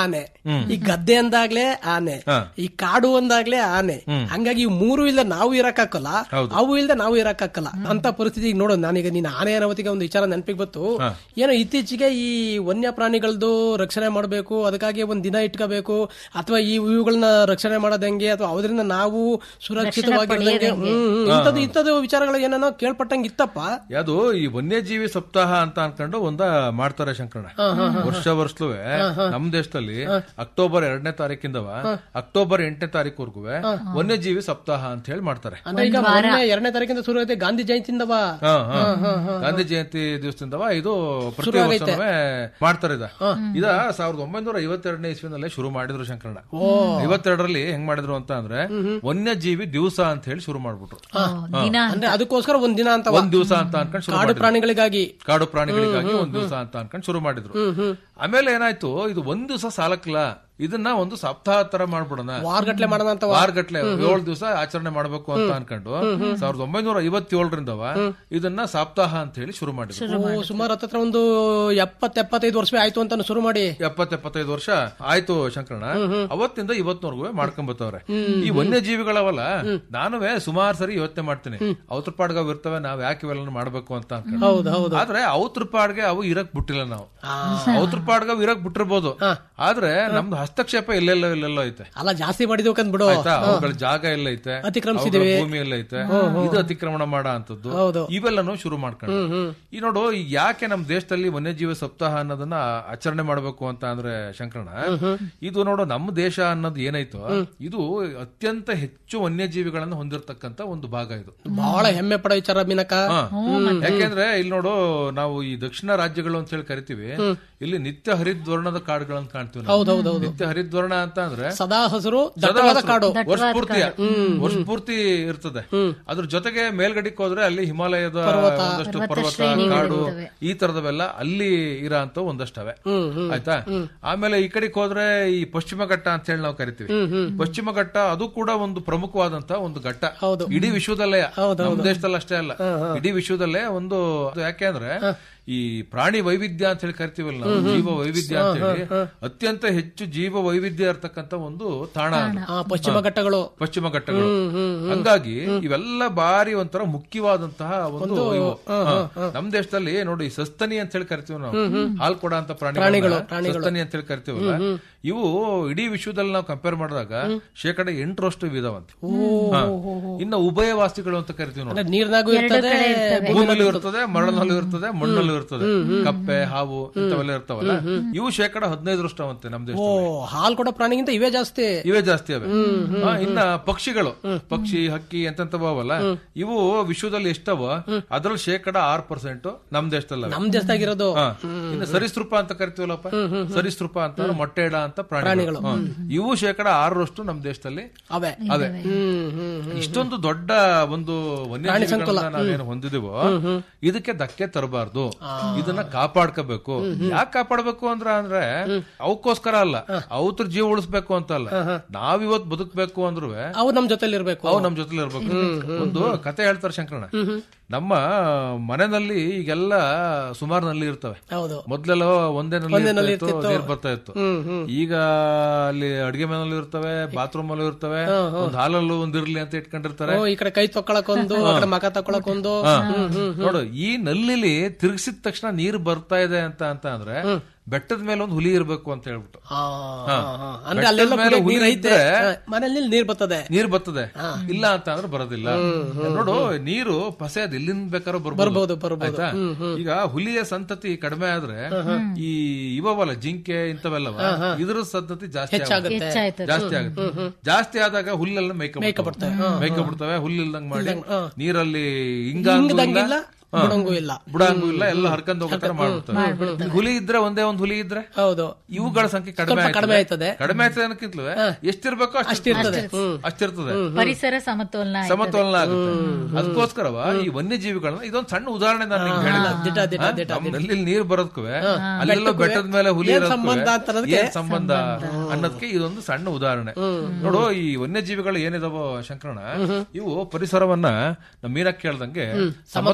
ಈ ಗದ್ದೆ ಅಂದಾಗ್ಲೇ ಆನೆ ಈ ಕಾಡು ಅಂದಾಗ್ಲೇ ಆನೆ ಹಂಗಾಗಿ ಇವ್ ಮೂರು ಇಲ್ದ ನಾವು ಇರಕ್ಕಾಗಲ್ಲ ಅವು ಇಲ್ದ ನಾವು ಇರಕ್ಕಾಗಲ್ಲ ಅಂತ ಪರಿಸ್ಥಿತಿ ಈಗ ನೋಡೋದು ನಾನೀಗ ನೀನ್ ಆನೆ ಅನ್ನೋತಿಗೆ ಒಂದು ವಿಚಾರ ನೆನಪಿಗೆ ಬಂತು ಏನೋ ಇತ್ತೀಚೆಗೆ ಈ ವನ್ಯ ಪ್ರಾಣಿಗಳದ್ದು ರಕ್ಷಣೆ ಮಾಡಬೇಕು ಅದಕ್ಕಾಗಿ ಒಂದ್ ದಿನ ಇಟ್ಕೋಬೇಕು ಅಥವಾ ಈ ಇವುಗಳನ್ನ ರಕ್ಷಣೆ ಮಾಡೋದ್ ಹೆಂಗೆ ಅಥವಾ ಅದರಿಂದ ನಾವು ಸುರಕ್ಷಿತವಾಗಿ ಇಂಥದ್ದು ಇಂಥದ್ದು ವಿಚಾರಗಳು ಏನೇನೋ ಕೇಳ್ಪಟ್ಟಂಗೆ ಇತ್ತಪ್ಪ ಯಾವುದು ಈ ವನ್ಯಜೀವಿ ಸಪ್ತಾಹ ಅಂತ ಅನ್ಕೊಂಡು ಒಂದ ಮಾಡ್ತಾರೆ ಶಂಕರಣ್ಣ ವರ್ಷ ವರ್ಷಲುವೆ ನಮ್ ದೇಶದಲ್ಲಿ ಅಕ್ಟೋಬರ್ ಎರಡನೇ ತಾರೀಕಿಂದವ ಅಕ್ಟೋಬರ್ ಎಂಟನೇ ತಾರೀಕುವರೆಗೂ ವನ್ಯಜೀವಿ ಸಪ್ತಾಹ ಅಂತ ಹೇಳಿ ಮಾಡ್ತಾರೆ ಅಂದ್ರೆ ಈಗ ಮೊನ್ನೆ ಎರಡನೇ ತಾರೀಕಿಂದ ಶುರು ಐತೆ ಗಾಂಧಿ ಜಯಂತಿಯಿಂದವ ಹಾ, ಹಾ. ಗಾಂಧಿ ಜಯಂತಿ ದಿವಸದಿಂದವ ಇದು ಪ್ರತಿ ವರ್ಷನೂ ಮಾಡ್ತಾರೆ ಇದ ಇದ ಸಾವಿರದ ಒಂಬೈನೂರ ಐವತ್ತೆರಡನೇ ಇಸ್ವಿನಲ್ಲೇ ಶುರು ಮಾಡಿದ್ರು ಶಂಕರಣ್ಣ ಐವತ್ತೆರಡರಲ್ಲಿ ಹೆಂಗ್ ಮಾಡಿದ್ರು ಅಂತ ಅಂದ್ರೆ ವನ್ಯಜೀವಿ ದಿವಸ ಅಂತ ಹೇಳಿ ಶುರು ಮಾಡ್ಬಿಟ್ರು ದಿನ ಅಂದ್ರೆ ಅದಕ್ಕೋಸ್ಕರ ಒಂದ್ ದಿನ ಅಂತ ಒಂದ್ ದಿವಸ ಅಂತ ಅನ್ಕೊಂಡು ಶುರು ಕಾಡು ಮಾಡಿದ್ರು. ಪ್ರಾಣಿಗಳಿಗಾಗಿ ಕಾಡು ಪ್ರಾಣಿಗಳಿಗಾಗಿ ಒಂದ್ ದಿವಸ ಅಂತ ಅನ್ಕೊಂಡು ಶುರು ಮಾಡಿದ್ರು ಆಮೇಲೆ ಏನಾಯ್ತು ಇದು ಒಂದ್ ದಿವಸ ಸಾಲಕ್ಲ ಇದನ್ನ ಒಂದು ಸಪ್ತಾಹ ತರ ಮಾಡ್ಬಿಡೋಣ ವಾರಗಟ್ಲೆ ಮಾಡೋಣ ಅಂತ ವಾರಗಟ್ಲೆ ಏಳು ದಿವಸ ಆಚರಣೆ ಮಾಡ್ಬೇಕು ಅಂತ ಅನ್ಕೊಂಡು ಸಾವಿರದ ಒಂಬೈನೂರ ಐವತ್ತೇಳರಿಂದವ ಇದನ್ನ ಸಪ್ತಾಹ ಅಂತ ಹೇಳಿ ಶುರು ಮಾಡಿದ್ರು ಓ, ಸುಮಾರು ಹತ್ತತ್ರ ಒಂದು ಎಪ್ಪತ್ ಎಪ್ಪತ್ತೈದು ವರ್ಷವೇ ಆಯ್ತು ಅಂತ ಶುರು ಮಾಡಿ ಎಪ್ಪತ್ ಎಪ್ಪತ್ತೈದು ವರ್ಷ ಆಯ್ತು ಶಂಕರಣ ಅವತ್ತಿಂದ ಇವತ್ತಿನವರೆಗೂ ಮಾಡ್ಕೊಂಡ್ ಬರ್ತವ್ರೆ ಈ ವನ್ಯಜೀವಿಗಳವಲ್ಲ ನಾನುವೇ ಸುಮಾರು ಸರಿ ಯೋಚನೆ ಮಾಡ್ತೀನಿ ಅವತ್ರ ಪಾಡ್ಗ ಇರ್ತವೆ ನಾವ್ ಯಾಕೆ ಇವೆಲ್ಲ ಮಾಡ್ಬೇಕು ಅಂತ ಅನ್ಕೊಂಡು ಹೌದು ಹೌದು ಆದ್ರೆ ಅವತ್ರ ಪಾಡ್ಗೆ ಅವು ಇರಕ್ ಬಿಟ್ಟಿಲ್ಲ ನಾವು ಅವತ್ರ ಪಾಡ್ಗ ಅವು ಇರಕ್ ಬಿಟ್ಟಿರ್ಬೋದು ಆದ್ರೆ ನಮ್ದು ಹಸ್ತಕ್ಷೇಪ ಎಲ್ಲೆಲ್ಲೋ ಎಲ್ಲೆಲ್ಲೋ ಐತೆ ಅಲ್ಲ ಜಾಸ್ತಿ ಮಾಡಿದ್ವಿ ಕಂದ್ ಬಿಡು ಆಯ್ತಾ ಅವುಗಳ ಜಾಗ ಎಲ್ಲ ಐತೆ ಅತಿಕ್ರಮಿಸಿದೀವಿ. ಅವುಗಳ ಭೂಮಿ ಎಲ್ಲ ಐತೆ ಇದು ಅತಿಕ್ರಮಣ ಮಾಡೋ ಅಂತದ್ದು ಹೌದು. ಇವೆಲ್ಲನೂ ಶುರು ಮಾಡ್ಕೊಂಡು ಈ ನೋಡು ಈಗ ಯಾಕೆ ನಮ್ ದೇಶದಲ್ಲಿ ವನ್ಯಜೀವಿ ಸಪ್ತಾಹ ಅನ್ನೋದನ್ನ ಆಚರಣೆ ಮಾಡಬೇಕು ಅಂತ ಅಂದ್ರೆ ಶಂಕರಣ ಇದು ನೋಡು ನಮ್ಮ ದೇಶ ಅನ್ನೋದು ಏನಾಯ್ತು ಇದು ಅತ್ಯಂತ ಹೆಚ್ಚು ವನ್ಯಜೀವಿಗಳನ್ನ ಹೊಂದಿರತಕ್ಕಂತ ಒಂದು ಭಾಗ ಇದು ಬಹಳ ಹೆಮ್ಮೆ ಪಡೋ ವಿಚಾರ ಮೀನಕ ಹಾ. ಯಾಕೆಂದ್ರೆ ಇಲ್ಲಿ ನೋಡು ನಾವು ಈ ದಕ್ಷಿಣ ರಾಜ್ಯಗಳು ಅಂತ ಹೇಳಿ ಕರಿತೀವಿ ಇಲ್ಲಿ ನಿತ್ಯ ಹರಿದ್ವರ್ಣದ ಕಾಡುಗಳನ್ನ ಕಾಣ್ತೀವಿ ನಾವು. ಹೌದೌದೌದು ನಿತ್ಯ ಹರಿದ್ವರ್ಣ ಅಂತ ಅಂದ್ರೆ ಸದಾ ಹಸಿರು ದಟ್ಟವಾದ ಕಾಡು ವರ್ಷ ಪೂರ್ತಿ ವರ್ಷ ಪೂರ್ತಿ ಇರ್ತದೆ ಅದ್ರ ಜೊತೆಗೆ ಮೇಲ್ಗಡಿಕ್ ಹೋದ್ರೆ ಅಲ್ಲಿ ಹಿಮಾಲಯದ ಒಂದಷ್ಟು ಪರ್ವತ ಕಾಡು ಈ ತರದವೆಲ್ಲ ಅಲ್ಲಿ ಇರೋ ಅಂತ ಒಂದಷ್ಟವೆ ಆಯ್ತಾ ಆಮೇಲೆ ಈ ಕಡೆಗೆ ಹೋದ್ರೆ ಈ ಪಶ್ಚಿಮ ಘಟ್ಟ ಅಂತ ಹೇಳಿ ನಾವು ಕರಿತೀವಿ ಪಶ್ಚಿಮ ಘಟ್ಟ ಅದು ಕೂಡ ಒಂದು ಪ್ರಮುಖವಾದಂತ ಒಂದು ಘಟ್ಟ ಹೌದು. ಇಡೀ ವಿಶ್ವದಲ್ಲೇ ನಮ್ಮ ದೇಶದಲ್ಲಿ ಅಷ್ಟೇ ಅಲ್ಲ ಇಡೀ ವಿಶ್ವದಲ್ಲೇ ಒಂದು ಅದು ಯಾಕೆ ಅಂದ್ರೆ ಈ ಪ್ರಾಣಿ ವೈವಿಧ್ಯ ಅಂತ ಹೇಳಿ ಕರಿತೀವಲ್ಲ ನಾವು ಜೀವ ವೈವಿಧ್ಯ ಅಂತ ಹೇಳಿ ಅತ್ಯಂತ ಹೆಚ್ಚು ಜೀವ ವೈವಿಧ್ಯ ಇರ್ತಕ್ಕಂತ ಒಂದು ತಾಣ ಅದು. ಆ, ಪಶ್ಚಿಮ ಘಟ್ಟಗಳು ಪಶ್ಚಿಮ ಘಟ್ಟಗಳು ಹಂಗಾಗಿ ಇವೆಲ್ಲ ಬಾರಿ ಒಂಥರ ಮುಖ್ಯವಾದಂತಹ ಒಂದು ಇವು. ಹಾ. ನಮ್ ದೇಶದಲ್ಲಿ ನೋಡಿ ಸಸ್ತನಿ ಅಂತ ಹೇಳಿ ಕರಿತೀವಿ ನಾವು ಹಾಲ್ ಕೊಡ ಅಂತ ಪ್ರಾಣಿಗಳು ಸಸ್ತನಿ ಅಂತ ಹೇಳಿ ಕರಿತೀವಲ್ಲ ಇವು ಇಡೀ ವಿಶ್ವದಲ್ಲಿ ನಾವು ಕಂಪೇರ್ ಮಾಡಿದಾಗ ಶೇಕಡ ಎಂಟರಷ್ಟು ಇದಾವಂತೆ ಹಾ. ಇನ್ನು ಉಭಯವಾಸಿಗಳು ಅಂತ ಕರಿತೀವಿ ನಾವು ಅಂದ್ರೆ ನೀರ್ನಾಗೂ ಇರ್ತದೆ ಭೂಮಿಲೂ ಇರ್ತದೆ ಮರಳಲ್ಲೂ ಇರ್ತದೆ ಮಣ್ಣಲ್ಲೂ ಇರ್ತದೆ ಕಪ್ಪೆ ಹಾವು ಇಂಥವೆಲ್ಲ ಇರ್ತಾವಲ್ಲ ಇವು ಶೇಕಡ ಹದಿನೈದರಷ್ಟು ಅವಂತೆ ನಮ್ ಓ ದೇಶದಲ್ಲಿ ಹಾಲ್ ಕೊಡೋ ಪ್ರಾಣಿಗಿಂತ ಇವೇ ಜಾಸ್ತಿ ಇವೇ ಜಾಸ್ತಿ ಅವೆ ಆ, ಇನ್ನ ಪಕ್ಷಿಗಳು ಪಕ್ಷಿ ಹಕ್ಕಿ ಎಂತೆಂತವಲ್ಲ ಇವು ವಿಶ್ವದಲ್ಲಿ ಎಷ್ಟವ ಅದ್ರಲ್ಲಿ ಶೇಕಡ ಆರ್ ಪರ್ಸೆಂಟ್ ನಮ್ ದೇಶದಲ್ಲಿ ಅವೆ. ನಮ್ ದೇಶದಾಗಿರೋದು ಹಾ. ಇನ್ನು ಸರಿಸೃಪ ಅಂತ ಕರಿತೀವಲ್ಲಪ್ಪ ಸರಿಸೃಪ ಅಂತ ಮೊಟ್ಟೆ ಇಡ ಅಂತ ಪ್ರಾಣಿಗಳು ಹಾ. ಇವು ಶೇಕಡ ಆರರಷ್ಟು ನಮ್ ದೇಶದಲ್ಲಿ ಅವೇ ಅವೆ ಹ್ಮ್ ಹ್ಮ್ ಇಷ್ಟೊಂದು ದೊಡ್ಡ ಒಂದು ವನ್ಯಜೀವಿಗಳನ್ನ ನಾವೇನು ಹೊಂದಿದೀವೋ ಇದಕ್ಕೆ ಧಕ್ಕೆ ತರಬಾರ್ದು ಇದನ್ನ ಕಾಪಾಡ್ಕೋಬೇಕು ಯಾಕೆ ಕಾಪಾಡ್ಬೇಕು ಅಂದ್ರ ಅಂದ್ರೆ ಅವಕ್ಕೋಸ್ಕರ ಅಲ್ಲ ಅವತ್ರ ಜೀವ ಉಳಿಸ್ಬೇಕು ಅಂತ ಅಲ್ಲ ನಾವಿವತ್ ಬದುಕ್ಬೇಕು ಅಂದ್ರು ಅವು ನಮ್ ಜೊತೆಲಿ ಇರ್ಬೇಕು ಅವು ನಮ್ ಜೊತೆಲಿ ಇರ್ಬೇಕು ಒಂದು ಕತೆ ಹೇಳ್ತಾರೆ ಶಂಕರಣ ನಮ್ಮ ಮನೆಯಲ್ಲಿ ಈಗೆಲ್ಲ ಸುಮಾರು ನಲ್ಲಿ ಇರ್ತವೆ ಹೌದು ಮೊದ್ಲೆಲ್ಲ ಒಂದೇ ನಲ್ಲಿ ಇರ್ತಾ ಇತ್ತು, ನೀರ್ ಬರ್ತಾ ಇತ್ತು ಈಗ ಅಲ್ಲಿ ಅಡಿಗೆ ಮನೆಯಲ್ಲೂ ಇರ್ತವೆ ಬಾತ್ರೂಮ್ ಅಲ್ಲೂ ಇರ್ತವೆ ಒಂದ್ ಹಾಲಲ್ಲೂ ಒಂದ್ ಇರ್ಲಿ ಅಂತ ಇಟ್ಕೊಂಡಿರ್ತಾರೆ ಓ, ಈ ಕಡೆ ಕೈ ತೊಕೊಳಕ್ ಒಂದು ಆ ಕಡೆ ಮಕ ತಕೊಳಕ್ ಒಂದು ಹಾ. ನೋಡು ಈ ನಲ್ಲಿಲಿ ತಿರುಗಿಸಿದ ತಕ್ಷಣ ನೀರು ಬರ್ತಾ ಇದೆ ಅಂತ ಅಂತ ಅಂದ್ರೆ ಬೆಟ್ಟದ ಮೇಲೆ ಒಂದು ಹುಲಿ ಇರ್ಬೇಕು ಅಂತ ಹೇಳ್ಬಿಟ್ಟು ಆ, ಆ, ಆ. ಅಂದ್ರೆ ಬೆಟ್ಟದ ಅಲ್ಲೆಲ್ಲ ಮೇಲೆ ಕುಡಿಯಕ್ ನೀರ್ ಹುಲಿ ಐತೆ ಇದ್ರೆ- ಮನೇಲಿ ನೀರ್ ಬರ್ತದೆ ನೀರ್ ಬರ್ತದೆ ಇಲ್ಲ ಅಂತ ಅಂದ್ರೆ ಬರೋದಿಲ್ಲ ನೋಡು ನೀರು ಪಸೆ ಅದ್ ಎಲ್ಲಿಂದ ಬೇಕಾದ್ರೂ ಬರ್ಬೋದು, ಬರ್ಬೋದು ಬರ್ಬೋದು. ಆಯ್ತಾ ಈಗ ಹುಲಿಯ ಸಂತತಿ ಕಡಿಮೆ ಆದ್ರೆ ಈ ಇವವಲ್ಲ ಜಿಂಕೆ ಇಂಥವೆಲ್ಲವ ಇದ್ರ ಸಂತತಿ ಜಾಸ್ತಿ ಆಗುತ್ತೆ. ಹೆಚ್ಚಾಯ್ತದೆ ಜಾಸ್ತಿ ಆಗುತ್ತೆ ಜಾಸ್ತಿ ಆದಾಗ ಹುಲ್ಲೆಲ್ಲ ಮೇಕ ಬಿಡ್ತವೆ ಮೇಕ ಬಿಡ್ತವೆ ಹುಲ್ಲಿಲ್ದಂಗ್ ಮಾಡಿ ನೀರಲ್ಲಿ ಹಿಂಗಾಂಗೂ ಹಿಂಗದಂಗಿಲ್ಲ ಇಲ್ಲ ಬುಡಂಗೂ ಇಲ್ಲ ಬುಡಂಗೂ ಇಲ್ಲ ಎಲ್ಲ ಹರ್ಕೊಂಡ್ ಹೋಗೋ ತರ ಮಾಡ್ಬಿಡ್ತವೆ ಈಗ ಹುಲಿ ಇದ್ರೆ ಒಂದೇ ಒಂದ್ ಹುಲಿ ಇದ್ರೆ ಹೌದು ಇವುಗಳ ಸಂಖ್ಯೆ ಕಡಿಮೆ ಸ್ವಲ್ಪ ಕಡಿಮೆ ಆಯ್ತದೆ. ಕಡಿಮೆ ಆಯ್ತದೆ ಅನ್ನಕ್ಕಿಂತಲೂ ಎಷ್ಟಿರ್ಬೇಕೋ ಅಷ್ಟಿರ್ತದೆ ಅಷ್ಟಿರ್ತದೆ ಪರಿಸರ ಸಮತೋಲನ ಆಯ್ತದೆ. ಸಮತೋಲನ ಆಗುತ್ತೆ ಅದಕ್ಕೋಸ್ಕರವ ಈ ವನ್ಯಜೀವಿಗಳನ್ನ ಇದೊಂದು ಸಣ್ಣ ಉದಾಹರಣೆ ನಾನು ನಿಮ್ಗೆ ಹೇಳಿದ್ದು. ದಿಟ, ದಿಟ, ಹಾ? ದಿಟ, ನಮ್ಮ ನಲ್ಲಿ ನೀರ್ ಬರೋದ್ಕು ಅಲ್ಲೆಲ್ಲ ಬೆಟ್ಟದ ಮೇಲೆ ಹುಲಿ ಏನ್ ಇರೋದ್ಕುವೆ ಸಂಬಂಧ ಅಂತ ಅನ್ನೋದಕ್ಕೆ ಏನ್ ಸಂಬಂಧ ಅನ್ನೋದಕ್ಕೆ ಇದೊಂದು ಸಣ್ಣ ಉದಾಹರಣೆ ನೋಡು ಈ ವನ್ಯಜೀವಿಗಳು ಏನಿದಾವೋ ಶಂಕರಣ ಇವು ಪರಿಸರವನ್ನ ನಮ್ಮ ಮೀನಕ್ ಕೇಳ್ದಂಗೆ ಸಮತೋಲನದಲ್ಲಿ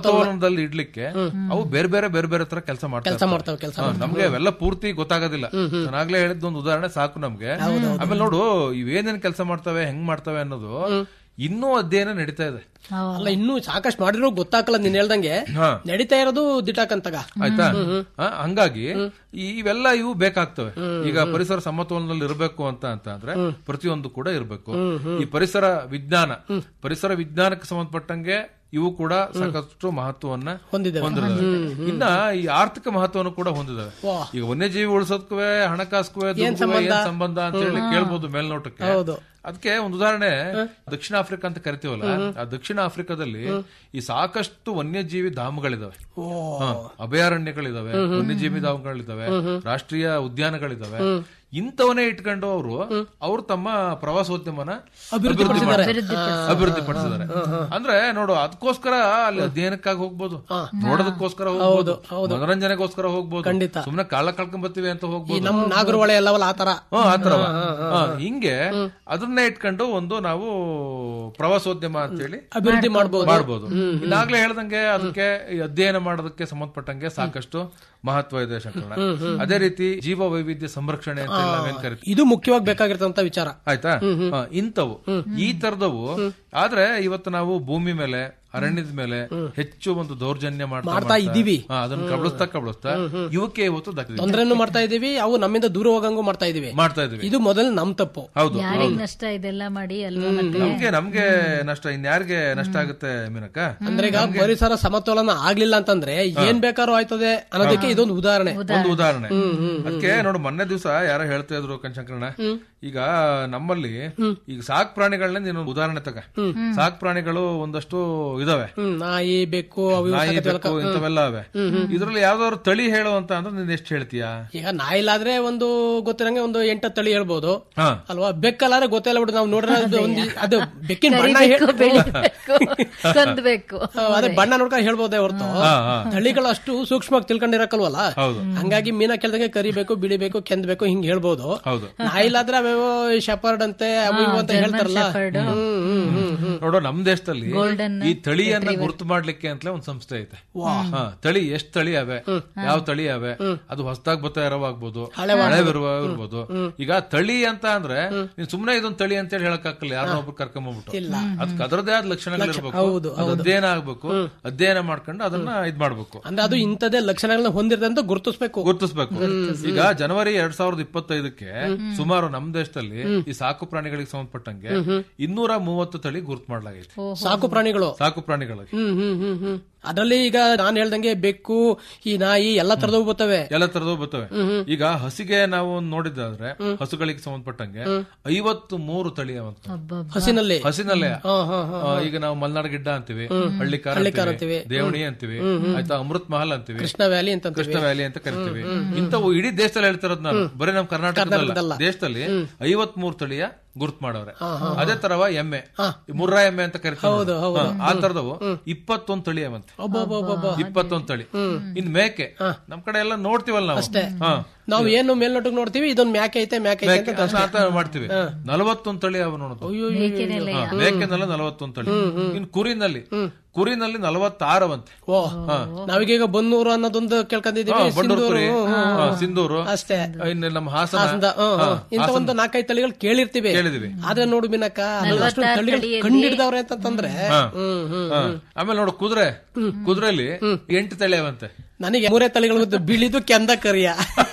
ಮರದಲ್ಲಿ ಇಡ್ಲಿಕ್ಕೆ ಅವು ಬೇರೆ ಬೇರೆ ಬೇರೆ ಬೇರೆ ತರ ಕೆಲಸ ಮಾಡ್ತಾ ಕೆಲಸ ಮಾಡ್ತಾವೆ ಕೆಲಸ ಹಾ, ನಮ್ಗೆ ಅವೆಲ್ಲ ಪೂರ್ತಿ ಗೊತ್ತಾಗೋದಿಲ್ಲ ನಾನಾಗ್ಲೇ ಹೇಳಿದ ಒಂದು ಉದಾಹರಣೆ ಸಾಕು ನಮ್ಗೆ ಆಮೇಲೆ ನೋಡು ಇವೇನೇನ್ ಕೆಲಸ ಮಾಡ್ತವೆ ಹೆಂಗ್ ಮಾಡ್ತವೆ ಅನ್ನೋದು ಇನ್ನೂ ಅಧ್ಯಯನ ನಡೀತಾ ಇದೆ ಅಲ್ಲ ಇನ್ನೂ ಸಾಕಷ್ಟು ಮಾಡಿರೋ ಗೊತ್ತಾಗಲ್ಲ ನೀನ್ ಹೇಳ್ದಂಗೆ ಹಾ. ನಡೀತಾ ಇರೋದು ದಿಟಾಕಂತಾಗ ಆಯ್ತಾ ಆ, ಹಂಗಾಗಿ ಈ- ಇವೆಲ್ಲ ಇವು ಬೇಕಾಗ್ತವೆ ಈಗ ಪರಿಸರ ಸಮತೋಲನದಲ್ಲಿ ಇರಬೇಕು ಅಂತ ಅಂತ ಅಂದ್ರೆ ಪ್ರತಿಯೊಂದು ಕೂಡ ಇರಬೇಕು ಈ ಪರಿಸರ ವಿಜ್ಞಾನ ಪರಿಸರ ವಿಜ್ಞಾನಕ್ಕೆ ಸಂಬಂಧಪಟ್ಟಂಗೆ ಇವು ಕೂಡ ಸಾಕಷ್ಟು ಮಹತ್ವವನ್ನ ಹೊಂದಿದ್ದಾವೆ. ಹೊಂದಿದ್ದಾವೆ ಇನ್ನ ಈ ಆರ್ಥಿಕ ಮಹತ್ವವನ್ನು ಕೂಡ ಹೊಂದಿದಾವೆ ಈಗ ವನ್ಯಜೀವಿ ಉಳಿಸೋದಕ್ಕೂ ಹಣಕಾಸಕ್ಕೂ ಏನ್ ಸಂಬಂಧ ಅಂತ ಹೇಳಿ ಕೇಳ್ಬೋದು ಮೇಲ್ನೋಟಕ್ಕೆ ಹೌದು. ಅದಕ್ಕೆ ಒಂದು ಉದಾಹರಣೆ ದಕ್ಷಿಣ ಆಫ್ರಿಕಾ ಅಂತ ಕರಿತೀವಲ್ಲ ಆ ದಕ್ಷಿಣ ಆಫ್ರಿಕಾದಲ್ಲಿ ಈ ಸಾಕಷ್ಟು ವನ್ಯಜೀವಿ ಧಾಮಗಳಿದಾವೆ ಹಾ, ಅಭಯಾರಣ್ಯಗಳಿದಾವೆ ವನ್ಯಜೀವಿ ಧಾಮಗಳಿದಾವೆ ರಾಷ್ಟ್ರೀಯ ಉದ್ಯಾನಗಳಿದಾವೆ ಇಂಥವನ್ನೇ ಇಟ್ಕೊಂಡು ಅವರು ಅವರು ತಮ್ಮ ಪ್ರವಾಸೋದ್ಯಮನ ಅಭಿವೃದ್ಧಿ ಮಾಡ್- ಅಭಿವೃದ್ಧಿ ಪಡಿಸಿದ್ದಾರೆ ಅಂದ್ರೆ ನೋಡು ಅದಕ್ಕೋಸ್ಕರ ಅಲ್ಲಿ ಅಧ್ಯಯನಕ್ಕಾಗಿ ಹೋಗ್ಬೋದು ನೋಡೋದಕ್ಕೋಸ್ಕರ ಹೋಗ್ಬೋದು ಮನೋರಂಜನೆಗೋಸ್ಕರ ಹೋಗ್ಬೋದು ಖಂಡಿತ. ಸುಮ್ನೆ ಕಾಲ ಕಳ್ಕೊಂಡ್ ಬರ್ತೀವಿ ಅಂತ ಈ ಹೋಗ್ಬೋದು ನಮ್ ನಾಗರಹೊಳೆ ಎಲ್ಲವಲ್ಲ ಆತರ ಹ್ಮ್, ಆ ಥರವ. ಹಾ, ಹಿಂಗೆ ಅದನ್ನೇ ಇಟ್ಕೊಂಡು ಒಂದು ನಾವು ಪ್ರವಾಸೋದ್ಯಮ ಅಂತೇಳಿ ಅಭಿವೃದ್ಧಿ ಮಾಡ್ಬೋದು ಮಾಡ್ಬೋದು ಇದಾಗ್ಲೇ ಹೇಳ್ದಂಗೆ ಅದಕ್ಕೆ ಈ ಅಧ್ಯಯನ ಮಾಡೋದಕ್ಕೆ ಸಂಬಂಧಪಟ್ಟಂಗೆ ಸಾಕಷ್ಟು ಮಹತ್ವ ಇದೆ ಶಂಕರಣ್ಣ ಅದೇ ರೀತಿ ಜೀವ ವೈವಿಧ್ಯ ಸಂರಕ್ಷಣೆ ಅಂತ ಹೇಳಿ ನಾವೇನ್ ಕರಿತೀವಿ ಇದು ಮುಖ್ಯವಾಗಿ ಬೇಕಾಗಿರ್ತಂತ ವಿಚಾರ ಆಯ್ತಾ ಹಾ, ಇಂಥವು ಈ ತರದವು ಆದ್ರೆ ಇವತ್ತು ನಾವು ಭೂಮಿ ಮೇಲೆ ಅರಣ್ಯದ ಮೇಲೆ ಹೆಚ್ಚು ಒಂದು ದೌರ್ಜನ್ಯ ಮಾಡ್ತಾ ಮಾಡ್ತಾ ಇದ್ದೀವಿ. ಹಾ, ಅದನ್ನ ಕಬಳಿಸ್ತಾ ಕಬಳಿಸ್ತಾ ಇವಕ್ಕೆ ಇವತ್ತು ದಕ್ಕಿದೆ ತೊಂದ್ರೆನು ಮಾಡ್ತಾ ಇದೀವಿ ಅವು ನಮ್ಮಿಂದ ದೂರ ಹೋಗಂಗೂ ಮಾಡ್ತಾ ಇದೀವಿ ಮಾಡ್ತಾ ಇದೀವಿ ಇದು ಮೊದಲು ನಮ್ ತಪ್ಪು ಹೌದು ಯಾರಿಗ್ ನಷ್ಟ ಇದೆಲ್ಲ ಮಾಡಿ ಅಲ್ವಾ ಮತ್ತೆ ನಮ್ಗೆ ನಮ್ಗೆ ನಷ್ಟ ಇನ್ಯಾರಿಗೆ ನಷ್ಟ ಆಗುತ್ತೆ ಮೀನಕ್ಕ ಅಂದ್ರೆ ಈಗ ಪರಿಸರ ಸಮತೋಲನ ಆಗ್ಲಿಲ್ಲ ಅಂತಂದ್ರೆ ಏನ್ ಬೇಕಾದ್ರೂ ಆಯ್ತದೆ ಅನ್ನೋದಕ್ಕೆ ಇದೊಂದು ಉದಾಹರಣೆ ಒಂದು ಉದಾಹರಣೆ ಅದಕ್ಕೆ ನೋಡು ಮೊನ್ನೆ ದಿವಸ ಯಾರೋ ಹೇಳ್ತಾ ಇದ್ರು ಕಣ್ಶಂಕರಣ ಈಗ ನಮ್ಮಲ್ಲಿ ಈಗ ಸಾಕ್ ಪ್ರಾಣಿಗಳನ್ನ ನೀನು ಉದಾಹರಣೆ ತಗ ಸಾಕ್ ಪ್ರಾಣಿಗಳು ಒಂದಷ್ಟು ಇದಾವೆ ಹ್ಮ್ ನಾಯಿ ಬೆಕ್ಕು ಅವು ಇವು ನಾಯಿ ಸಾಕತ್ತೆ ಬೆಕ್ಕು ಇಂಥವೆಲ್ಲ ಅವೆ ಇದ್ರಲ್ಲಿ ಯಾವ್ದಾದ್ರು ತಳಿ ಹೇಳು ಅಂತ ಅಂದ್ರೆ ನೀನ್ ಎಷ್ಟು ಹೇಳ್ತೀಯಾ ಈಗ ನಾಯಿಲಾದ್ರೆ ಒಂದು ಗೊತ್ತಿರಂಗೆ ಒಂದು ಎಂಟ ತಳಿ ಹೇಳ್ಬೋದು ಹಾ ಅಲ್ವಾ ಬೆಕ್ಕಲ್ಲಾದ್ರೆ ಗೊತ್ತಿಲ್ಲ ಬಿಡು ನಾವು ನೋಡ್ರೆ ಅದು ಒಂದು ಅದು ಬೆಕ್ಕಿನ ಬಣ್ಣ ಹೇಳ್- ಬೆಳಿಬೇಕು ಕಂದ್ಬೇಕು ಹಾ, ಅದೇ ಬಣ್ಣ ನೋಡ್ಕೊಂಡು ಹೇಳ್ಬೋದೇ ಹೊರತು ಹಾ ಹಾ ತಳಿಗಳು ಅಷ್ಟು ಸೂಕ್ಷ್ಮವಾಗಿ ತಿಳ್ಕೊಂಡಿರಕಲ್ವಲ್ಲ ಹೌದು ಹಂಗಾಗಿ ಮೀನ ಕೇಳ್ದಂಗೆ ಕರಿಬೇಕು ಬಿಡಿಬೇಕು ಕೆಂದಬೇಕು ಹಿಂಗ್ ಹೇಳ್ಬೋದು ಹೌದು ನಾಯಿಲಾದ್ರೆ ಅವೇವೋ ಶೆಪರ್ಡ್ ಅಂತೆ ಅವು ಇವು ಅಂತ ಹೇಳ್ತಾರಲ್ಲ shepherd. ಹ್ಮ್ ಹ್ಮ್ ಹ್ಮ್ ಹ್ಮ್ ನೋಡೋ ನಮ್ ದೇಶದಲ್ಲಿ ಈ ತಳಿಯನ್ನ ಗುರುತು ಮಾಡ್ಲಿಕ್ಕೆ ಅಂತಲೇ ಒಂದ್ ಸಂಸ್ಥೆ ಐತೆ ಹಾ, ತಳಿ ಎಷ್ಟ್ ತಳಿ ಅವೆ ಯಾವ ತಳಿ ಅವೆ ಅದು ಹೊಸದಾಗ್ ಬರ್ತಾ ಇರೋ ಆಗ್ಬೋದು ಹಳೆ ಇರುವ ಇರ್ಬೋದು ಈಗ ತಳಿ ಅಂತ ಅಂದ್ರೆ ನೀನ್ ಸುಮ್ನೆ ಇದೊಂದ್ ತಳಿ ಅಂತ ಹೇಳಿ ಹೇಳಕ್ ಹಾಕಲ್ಲ ಯಾರನ್ನ ಒಬ್ರು ಕರ್ಕೊಂಡ್ಬಿಟ್ಟು ಅದಕ್ಕೆ ಅದರದೇ ಆದ ಲಕ್ಷಣಗಳಿರ್ಬೇಕು ಹೌದು, ಅದು ಅಧ್ಯಯನ ಆಗ್ಬೇಕು ಅಧ್ಯಯನ ಮಾಡ್ಕೊಂಡು ಅದನ್ನ ಇದ್ ಮಾಡ್ಬೇಕು ಅಂದ್ರೆ ಅದು ಇಂಥದೇ ಲಕ್ಷಣಗಳನ್ನ ಹೊಂದಿರದೆ ಅಂತ ಗುರುತಿಸ್ಬೇಕು ಗುರುತಿಸ್ಬೇಕು ಈಗ ಜನವರಿ ಎರಡ್ ಸಾವಿರದ ಇಪ್ಪತ್ತೈದಕ್ಕೆ ಸುಮಾರು ನಮ್ ದೇಶದಲ್ಲಿ ಈ ಸಾಕು ಪ್ರಾಣಿಗಳಿಗೆ ಸಂಬಂಧಪಟ್ಟಂಗೆ ಇನ್ನೂರ ಮೂವತ್ತು ತಳಿ ಗುರುತು ಮಾಡ್ಲಾಗೈತೆ ಸಾಕು ಪ್ರಾಣಿಗಳು ಸಾಕು ಪ್ರಾಣಿಗಳಿಗೆ ಹ್ಮ್ ಹ್ಮ್ ಹ್ಮ್ ಹ್ಮ್ ಅದ್ರಲ್ಲಿ ಈಗ ನಾನ್ ಹೇಳ್ದಂಗೆ ಬೆಕ್ಕು ಈ ನಾಯಿ ಎಲ್ಲಾ ತರದವು ಬರ್ತವೆ ಎಲ್ಲ ತರದವು ಬರ್ತವೆ ಈಗ ಹಸಿಗೆ ನಾವು ನೋಡಿದಾದ್ರೆ ಹಸುಗಳಿಗೆ ಸಂಬಂಧಪಟ್ಟಂಗೆ ಐವತ್ತು ಮೂರು ತಳಿ ಅವಂತ ಹಸಿನಲ್ಲಿ ಹಸಿನಲ್ಲೇ ಹಾ ಹಾ ಹಾ ಆ, ಈಗ ನಾವು ಮಲ್ನಾಡ್ ಗಿಡ್ಡ ಅಂತೀವಿ ಹಳ್ಳಿಕಾರ ಹಳ್ಳಿಕಾರ ಅಂತೀವಿ ಅಂತೀವಿ. ದೇವಣಿ ಅಂತೀವಿ ಆಯ್ತಾ ಅಮೃತ್ ಮಹಲ್ ಅಂತೀವಿ ಕೃಷ್ಣ ವ್ಯಾಲಿ ಅಂತ ಕೃಷ್ಣ ವ್ಯಾಲಿ ಅಂತ ಕರಿತೀವಿ ಇಂಥವು ಇಡೀ ದೇಶದಲ್ಲಿ ಹೇಳ್ತಿರೋದು ನಾನು ಬರೀ ನಮ್ ಕರ್ನಾಟಕದಲ್ಲ ಕರ್ನಾಟಕದಲ್ಲ. ದೇಶದಲ್ಲಿ ಐವತ್ ಮೂರು ತಳಿಯ ಗುರುತ್ ಮಾಡವ್ರೆ ಅದೇ ತರವ ಎಮ್ಮೆ ಈ ಮುರ್ರಾ ಎಮ್ಮೆ ಅಂತ ಕರಿತೀವಿ ಹೌದು, ಹೌದು. ಹಾ, ಆ ತರದವು ಇಪ್ಪತ್ತೊಂದ್ ತಳಿ ಅವಂತೆ ಒಬ್ಬೊಬ್ಬೊಬ್ಬ ಇಪ್ಪತ್ತೊಂದ್ ತಳಿ ಇನ್ ಮೇಕೆ ನಮ್ ಕಡೆ ಎಲ್ಲ ನೋಡ್ತೀವಲ್ಲ ನಾವು ಹಾ. ನಾವು ಏನು ಮೇಲ್ನೋಟಕ್ ನೋಡ್ತೀವಿ ಇದೊಂದ್ ಮ್ಯಾಕೆ ಐತೆ ಮ್ಯಾಕೆ ಐತೆ ಮೇಕೆ ಅಂತ ಅಂತ ಮಾಡ್ತೀವಿ ನಲವತ್ತೊಂದ್ ತಳಿ ಅವ ನೋಡೋದು ಮೇಕೆನೆಲ್ಲ ಹಾ, ಮೇಕೆನೆಲ್ಲ ನಲವತ್ತೊಂದ್ ತಳಿ ಇನ್ ಕುರಿನಲ್ಲಿ ಕುರಿನಲ್ಲಿ ನಲವತ್ತಾರವಂತೆ ಓ ನಾವೀಗ ಬನ್ನೂರು ಅನ್ನೋದೊಂದು ಕೇಳ್ಕೊಂಡಿದೀವಿ ಬಂಡೂರು ಸಿಂಧೂರು ಕುರಿ ಹ್ಮ್, ಹ್ಮ್, ಹಾ, ಸಿಂಧೂರು ಅಷ್ಟೇ ಇನ್ನು ನಮ್ಮ ಹಾಸನ ಹಾಸನದ, ಹ್ಮ್, ಹ್ಮ್. ಇಂಥ ಒಂದು ನಾಲ್ಕೈದು ತಳಿಗಳು ಕೇಳಿರ್ತೀವಿ ಕೇಳಿದೀವಿ. ಆದ್ರೆ ನೋಡು ಬಿನಕ್ಕ ಅಷ್ಟು ನಲವತ್ತಾರು ತಳಿಗಳು ತಳಿಯಲ್ಲಿ- ಕಂಡಿಡ್ದವ್ರೆ ಅಂತಂದ್ರೆ ಹ್ಮ್ ಹ್ಮ್ ಹಾ. ಆಮೇಲೆ ನೋಡು ಕುದುರೆ ಕುದುರೆಲಿ ಎಂಟು ತಳಿ ಅವಂತೆ ನನಗೆ ಮೂರೇ ತಳಿಗಳು ಗೊತ್ತು ಬಿಳಿದು ಕೆಂದ ಕರಿಯ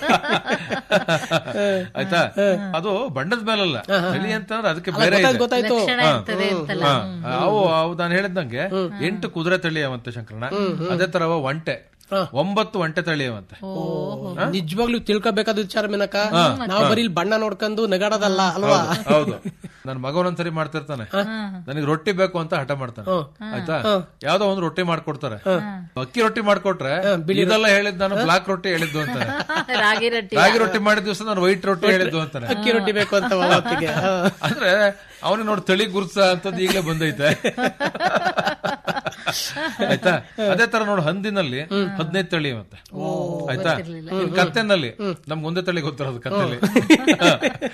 ಆಯ್ತಾ ಅದು ಬಣ್ಣದ ಮೇಲಲ್ಲ ತಳಿ ಅಂತಂದ್ರೆ ಅದಕ್ಕೆ ಬೇರೆ ಇದೆ ಗೊತ್ತಾಯ್ತು ಲಕ್ಷಣ ಇರ್ತದೆ ಅಂತಲ್ಲ ಹಾ, ಅವು ಅವು ನಾನು ಹೇಳಿದಂಗೆ ಎಂಟು ಕುದುರೆ ತಳಿ ಅವಂತೆ ಶಂಕರಣ ಅದೇ ತರ ಅವ ಒಂಟೆ ಒಂಬತ್ತು ಒಂಟೆ ತಳಿ ಅವಂತೆ ನಿಜವಾಗ್ಲೂ ತಿಳ್ಕೊಬೇಕಾದ ವಿಚಾರ ಮಿನಕ ನಾವು ಬರೀ ಇಲ್ಲಿ ಬಣ್ಣ ನೋಡ್ಕೊಂಡು ನಗಾಡೋದಲ್ಲ ಅಲ್ವಾ ಹೌದು ನನ್ ಮಗ ಒಂದೊಂದ್ಸರಿ ಮಾಡ್ತಿರ್ತಾನೆ ನನಗೆ ರೊಟ್ಟಿ ಬೇಕು ಅಂತ ಹಠ ಮಾಡ್ತಾನೆ ಆಯ್ತಾ ಯಾವ್ದೋ ಒಂದು ರೊಟ್ಟಿ ಮಾಡ್ಕೊಡ್ತಾರೆ ಅಕ್ಕಿ ರೊಟ್ಟಿ ಮಾಡ್ಕೊಟ್ರೆ ಇದೆಲ್ಲ ಹೇಳಿದ್ ನಾನು ಬ್ಲಾಕ್ ರೊಟ್ಟಿ ಹೇಳಿದ್ದು ಅಂತಾನೆ ರಾಗಿ ರೊಟ್ಟಿ ರಾಗಿ ರೊಟ್ಟಿ ಮಾಡಿದ ದಿವಸ ನಾನು ವೈಟ್ ರೊಟ್ಟಿ ಹೇಳಿದ್ದು ಅಂತಾನೆ ಅಕ್ಕಿ ರೊಟ್ಟಿ ಬೇಕು ಅಂತ ಹೊತ್ತಿಗೆ ಅಂದ್ರೆ ಅವನಿಗೆ ನೋಡಿ ತಳಿ ಗುರ್ಸ ಅಂತದ್ ಈಗಲೇ ಬಂದೈತೆ ಆಯ್ತಾ ಅದೇ ತರ ನೋಡು ಹಂದಿನಲ್ಲಿ ಹದಿನೈದು ತಳಿ ಮತ್ತೆ ಆಯ್ತಾ ಇನ್ ಕತ್ತೆನಲ್ಲಿ ನಮ್ಗೆ ಒಂದೇ ತಳಿ ಗೊತ್ತಿರೋದು ಕತ್ತೆಲಿ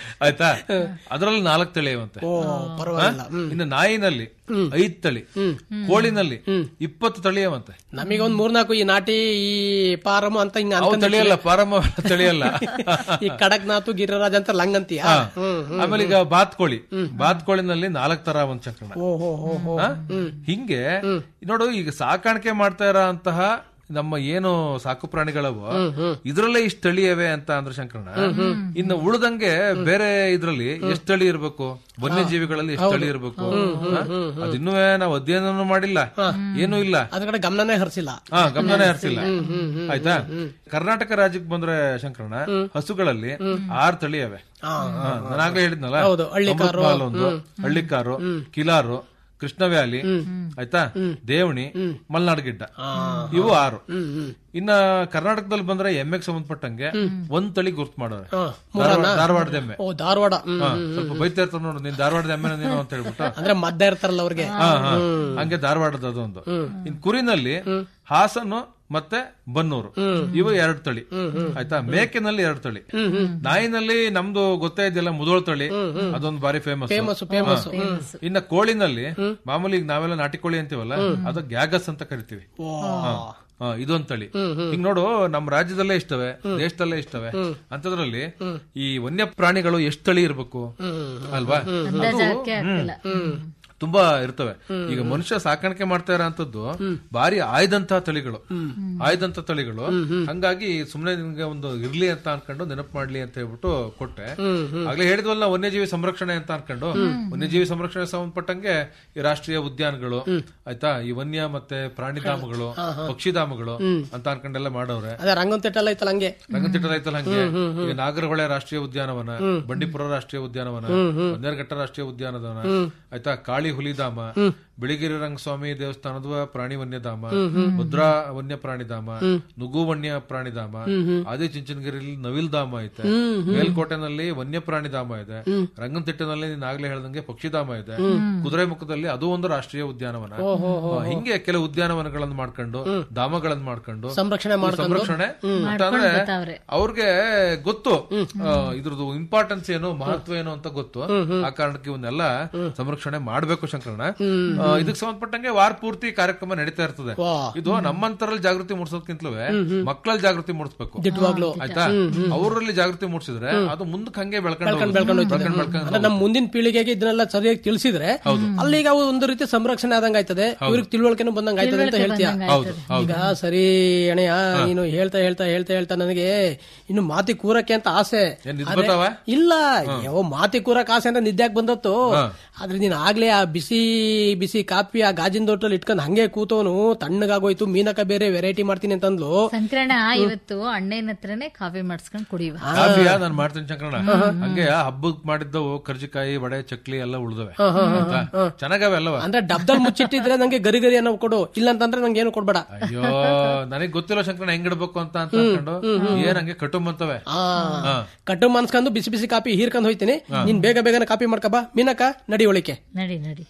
ಆಯ್ತಾ ಅದ್ರಲ್ಲಿ ನಾಲ್ಕು ತಳಿ ಇವಂತೆ ಓ ಪರವಾಗಿಲ್ಲ ಹ್ಮ್. ಇನ್ನು ನಾಯಿನಲ್ಲಿ ಐದ್ ತಳಿ ಕೋಳಿನಲ್ಲಿ ಇಪ್ಪತ್ತು ತಳಿ ಅವಂತೆ ನಮಗೆ ಒಂದ್ ಮೂರ್ನಾಲ್ಕು ಈ ನಾಟಿ ಈ ಪಾರಮ್ ಅಂತ ಹಿಂಗ ಅವು ತಳಿಯಲ್ಲ ಪಾರಮ್ಮ ತಳಿಯಲ್ಲ ಈ ಕಡಕ್ನಾಥು ಗಿರಿರಾಜ್ ಅಂತ ಲಂಗಂತೀಯ ಹಾ. ಆಮೇಲೆ ಈಗ ಬಾತ್ಕೋಳಿ ಬಾತ್ಕೋಳಿನಲ್ಲಿ ನಾಲ್ಕ್ ತರ ಒಂದ್ ಚಕ್ರಣ ಓ ಹೋ ಹೋ ಹೋ ಹಾ? ಹಿಂಗೆ ನೋಡು ಈಗ ಸಾಕಾಣಿಕೆ ಮಾಡ್ತಾ ಇರೋ ಅಂತಹ ನಮ್ಮ ಏನು ಸಾಕು ಪ್ರಾಣಿಗಳವು ಇದ್ರಲ್ಲೇ ಇಷ್ಟ ತಳಿಯವೆ ಅಂತ ಅಂದ್ರೆ ಶಂಕರಣ ಇನ್ನು ಉಳ್ದಂಗೆ ಬೇರೆ ಇದ್ರಲ್ಲಿ ಎಷ್ಟ್ ತಳಿ ಇರ್ಬೇಕು ವನ್ಯಜೀವಿಗಳಲ್ಲಿ ಎಷ್ಟ್ ತಳಿ ಇರ್ಬೇಕು ಹಾ? ಅದಿನ್ನೂ ನಾವು ಅಧ್ಯಯನ ಮಾಡಿಲ್ಲ ಏನೂ ಇಲ್ಲ ಅದ್ರ ಕಡೆ ಗಮನನೇ ಹರಿಸಿಲ್ಲ ಹಾ ಗಮನನೇ ಹರಿಸಿಲ್ಲ ಆಯ್ತಾ ಕರ್ನಾಟಕ ರಾಜ್ಯಕ್ಕೆ ಬಂದ್ರೆ ಶಂಕರಣ ಹಸುಗಳಲ್ಲಿ ಆರ್ ತಳಿ ಅವೆ ನಾನಾಗ್ಲೇ ಹೇಳಿದ್ನಲ್ಲ ಹೌದು, ಹಳ್ಳಿಕಾರು. ಅಮೃತಪಾಲ್ ಒಂದು ಹಳ್ಳಿಕಾರು ಕಿಲಾರು ಕೃಷ್ಣ ವ್ಯಾಲಿ ಆಯ್ತಾ ದೇವಣಿ ಮಲ್ನಾಡ್ ಗಿಡ್ಡ ಇವು ಆರು ಇನ್ನ ಕರ್ನಾಟಕದಲ್ಲಿ ಬಂದ್ರೆ ಎಮ್ಮೆಗೆ ಸಂಬಂಧಪಟ್ಟಂಗೆ ಒಂದ್ ತಳಿ ಗುರ್ತು ಮಾಡೋರೆ ಧಾರವಾಡ- ಧಾರವಾಡದ ಎಮ್ಮೆ ಓ ಧಾರವಾಡ ಹ್ಮ್. ಹಾ, ಸ್ವಲ್ಪ ಬೈತಾ ಇರ್ತಾರ ನೋಡು ನೀನ್ ಧಾರವಾಡದ ಎಮ್ಮೆ ನೀನು ಅಂತ ಹೇಳ್ಬಿಟ್ಟು ಅಂದ್ರೆ ಮದ್ದ ಇರ್ತಾರಲ್ಲ ಅವ್ರಿಗೆ ಹಾ, ಹಾ. ಹಂಗೆ ಧಾರವಾಡದ ಅದೊಂದು ಇನ್ ಕುರಿನಲ್ಲಿ ಹಾಸನು ಮತ್ತೆ ಬನ್ನೂರು ಇವು ಎರಡು ತಳಿ ಆಯ್ತಾ ಮೇಕೆನಲ್ಲಿ ಎರಡು ತಳಿ ನಾಯಿನಲ್ಲಿ ನಮ್ದು ಗೊತ್ತೇ ಇದೆಯಲ್ಲ ಮುದೋಳ್ ತಳಿ ಅದೊಂದು ಬಾರಿ ಫೇಮಸ್ ಫೇಮಸ್ ಫೇಮಸ್ ಇನ್ನ ಕೋಳಿನಲ್ಲಿ ಮಾಮೂಲಿ ಈಗ ನಾವೆಲ್ಲ ನಾಟಿ ಕೋಳಿ ಅಂತೀವಲ್ಲ ಅದು ಗ್ಯಾಗಸ್ ಅಂತ ಕರಿತೀವಿ ಹಾ. ಹಾ, ಇದೊಂದ್ ತಳಿ ಈಗ ನೋಡು ನಮ್ ರಾಜ್ಯದಲ್ಲೇ ಇಷ್ಟವೆ ದೇಶದಲ್ಲೇ ಇಷ್ಟವೆ ಅಂತದ್ರಲ್ಲಿ ಈ ವನ್ಯ ಪ್ರಾಣಿಗಳು ಎಷ್ಟ್ ತಳಿ ಇರ್ಬೇಕು ಅಲ್ವಾ ಅಂದಾಜಕ್ಕೆ ಆಗ್ತಿಲ್ಲ ತುಂಬಾ ಇರ್ತವೆ ಈಗ ಮನುಷ್ಯ ಸಾಕಾಣಿಕೆ ಮಾಡ್ತಾ ಇರೋಂಥದ್ದು ಭಾರಿ ಆಯ್ದಂತಹ ತಳಿಗಳು ಆಯ್ದಂತ ತಳಿಗಳು ಹಂಗಾಗಿ ಸುಮ್ನೆ ನಿಮ್ಗೆ ಒಂದು ಇರ್ಲಿ ಅಂತ ಅನ್ಕೊಂಡು ನೆನಪು ಮಾಡ್ಲಿ ಅಂತ ಹೇಳ್ಬಿಟ್ಟು ಕೊಟ್ಟೆ ಆಗ್ಲೇ ಹೇಳಿದ್ವಲ್ಲ ನಾವು ವನ್ಯಜೀವಿ ಸಂರಕ್ಷಣೆ ಅಂತ ಅನ್ಕೊಂಡು ವನ್ಯಜೀವಿ ಸಂರಕ್ಷಣೆ ಸಂಬಂಧಪಟ್ಟಂಗೆ ಈ ರಾಷ್ಟ್ರೀಯ ಉದ್ಯಾನಗಳು ಆಯ್ತಾ ಈ ವನ್ಯ ಮತ್ತೆ ಪ್ರಾಣಿಧಾಮಗಳು ಪಕ್ಷಿಧಾಮಗಳು ಅಂತ ಅನ್ಕೊಂಡೆಲ್ಲ ಮಾಡವ್ರೆ ಅದೇ ರಂಗಂತಿಟ್ಟೆಲ್ಲ ಐತಲ್ಲ ಹಂಗೆ ರಂಗತಿಟ್ಟದ ಐತಲ್ಲ ಹಂಗೆ ಈಗ ನಾಗರಹೊಳೆ ರಾಷ್ಟ್ರೀಯ ಉದ್ಯಾನವನ ಬಂಡೀಪುರ ರಾಷ್ಟ್ರೀಯ ಉದ್ಯಾನವನ ಬನ್ನೇರಘಟ್ಟ ರಾಷ್ಟ್ರೀಯ ಉದ್ಯಾನವನ ಆಯ್ತಾ ಕಾಳಿ ಹುಲಿಧಾಮ ಬಿಳಿಗಿರಿ ರಂಗಸ್ವಾಮಿ ದೇವಸ್ಥಾನದ ಪ್ರಾಣಿ ವನ್ಯಧಾಮ ಭದ್ರಾ ವನ್ಯ ಪ್ರಾಣಿಧಾಮ ನುಗು ವನ್ಯ ಪ್ರಾಣಿಧಾಮ ಆದಿ ಚುಂಚನಗಿರಿಲಿ ನವಿಲ್ ಧಾಮ ಐತೆ ಮೇಲ್ಕೋಟೆನಲ್ಲಿ ವನ್ಯ ಪ್ರಾಣಿಧಾಮ ಇದೆ ರಂಗನತಿಟ್ಟಿನಲ್ಲಿ ನೀನ್ ಆಗ್ಲೇ ಹೇಳ್ದಂಗೆ ಪಕ್ಷಿಧಾಮ ಇದೆ ಕುದುರೆ ಮುಖದಲ್ಲಿ ಅದು ಒಂದು ರಾಷ್ಟ್ರೀಯ ಉದ್ಯಾನವನ ಆ, ಹಿಂಗೆ ಕೆಲವು ಉದ್ಯಾನವನಗಳನ್ನ ಮಾಡ್ಕೊಂಡು ಧಾಮಗಳನ್ನ ಮಾಡ್ಕೊಂಡು ಸಂರಕ್ಷಣೆ ಈ ಸಂರಕ್ಷಣೆ ಅಂತಂದ್ರೆ ಬರ್ತಾವ್ರೆ. ಅವ್ರಿಗೆ ಗೊತ್ತು ಆ, ಇದ್ರದ್ದು ಇಂಪಾರ್ಟೆನ್ಸ್ ಏನು ಮಹತ್ವ ಏನು ಅಂತ ಗೊತ್ತು ಆ ಕಾರಣಕ್ಕೆ ಇವನ್ನೆಲ್ಲ ಸಂರಕ್ಷಣೆ ಮಾಡ್ಬೇಕು ಶಂಕರಣ ಆ, ಇದಕ್ ಸಂಬಂಧಪಟ್ಟಂಗೆ ವಾರ ಪೂರ್ತಿ ಕಾರ್ಯಕ್ರಮ ನಡೀತಾ ಇರ್ತದೆ ವಾ. ಇದು ನಮ್ಮಂತರಲ್ಲಿ ಜಾಗೃತಿ ಮೂಡಿಸೋದ್ಕಿಂತಲೂ ಮಕ್ಕಳಲ್ಲಿ ಜಾಗೃತಿ ಮೂಡಿಸ್ಬೇಕು ದಿಟ್ವಾಗ್ಲು ಆಯ್ತಾ ಅವರಲ್ಲಿ ಜಾಗೃತಿ ಮೂಡಿಸಿದ್ರೆ ಅದು ಮುಂದಕ್ಕೆ ಹಂಗೆ ಬೆಳ್ಕೊಂಡು ಬೆಳ್ಕೊಂಡು ಹೋಗುತ್ತೆ. ಹೋಗ್ತದೆ. ಬೆಳ್ಕೊಂಡು ಬೆಳ್ಕೊಂಡು ಅಂದ್ರೆ ನಮ್ಮ ಮುಂದಿನ ಪೀಳಿಗೆಗೆ ಇದನ್ನೆಲ್ಲ ಸರಿಯಾಗಿ ತಿಳಿಸಿದ್ರೆ ಅಲ್ಲಿಗ ಅವು ಒಂದು ರೀತಿ ಸಂರಕ್ಷಣೆ ಆದಂಗ ಆಯ್ತದೆ ಇವ್ರಿಗೆ ತಿಳುವಳಿಕೆನೂ ಬಂದಂಗ ಆಯ್ತದೆ ಅಂತ ಹೇಳ್ತೀಯ ಹೌದು ಹೌದು ಈಗ ಸರಿ ಅಣೆಯ ನೀನು ಹೇಳ್ತಾ ಹೇಳ್ತಾ ಹೇಳ್ತಾ ಹೇಳ್ತಾ ನನಗೆ ಇನ್ನು ಮಾತಿ ಕೂರಕ್ಕೆ ಅಂತ ಆಸೆ ಏನ್ ನಿದ್ದೆ ಆದ್ರೆ- ಬರ್ತಾವ? ಇಲ್ಲ ಯಾವ ಮಾತಿ ಕೂರಕ್ ಆಸೆ ಅಂತ ನಿದ್ಯಾಕ್ ಬಂದತ್ತು ಆದ್ರೆ ನೀನ್ ಆಗ್ಲೇ ಆ ಬಿಸಿ ಬಿಸಿ ಕಾಪಿ ಆ ಗಾಜಿನ ದೊಟ್ಟಲ್ಲಿ ಇಟ್ಕೊಂಡ್ ಹಂಗೆ ಕೂತವನು ತಣ್ಣಗಾಗೋಯ್ತು ಮೀನಕ ಬೇರೆ ವೆರೈಟಿ ಮಾಡ್ತೀನಿ ಅಂತಂದ್ಲು ಸಂಕ್ರಣ ಇವತ್ತು ಅಣ್ಣನ ಹತ್ರನೇ ಕಾಫಿ ಮಾಡಿಸ್ಕೊಂಡ್ ಕುಡಿಯುವ ಕಾಫಿಯ ನಾನ್ ಮಾಡ್ತೀನಿ ಶಂಕರಣ ಹಂಗೆ ಹಬ್ಬಕ್ ಮಾಡಿದ್ದವು ಕರ್ಜಿಕಾಯಿ ವಡೆ ಚಕ್ಲಿ ಎಲ್ಲ ಉಳ್ದವೆ ಆಯ್ತಾ? ಚೆನ್ನಾಗವೆ ಅಲ್ಲವ ಅಂದ್ರೆ ಡಬ್ದಲ್ಲಿ ಮುಚ್ಚಿಟ್ಟಿದ್ರೆ ನಂಗೆ ಗರಿ ಗರಿ ಅನ್ನೋ ಕೊಡು ಇಲ್ಲ ಅಂತಂದ್ರೆ ನಂಗೆ ಏನು ಕೊಡ್ಬೇಡ ಅಯ್ಯೋ ನನಗ್ ಗೊತ್ತಿಲ್ಲ ಶಂಕರಣ ಹೆಂಗ್ ಇಡ್ಬೇಕು ಅಂತ ಅಂತ ಅನ್ಕೊಂಡು ಏನ್ ಹಂಗೆ ಕಟುಂಬ ಅಂತವೆ ಆ ಹಾ. ಕಟ್ಟು ಮನ್ಸ್ಕೊಂಡು ಬಿಸಿ ಬಿಸಿ ಕಾಪಿ ಹೀರ್ಕೊಂಡ್ ಹೋಯ್ತೀನಿ ನೀನ್ ಬೇಗ ಬೇಗನೆ ಕಾಪಿ ಮಾಡ್ಕ ಬಾ ಮೀನಕ ನಡಿ ಒಳಿಕೆ ನಡಿ ನಡಿ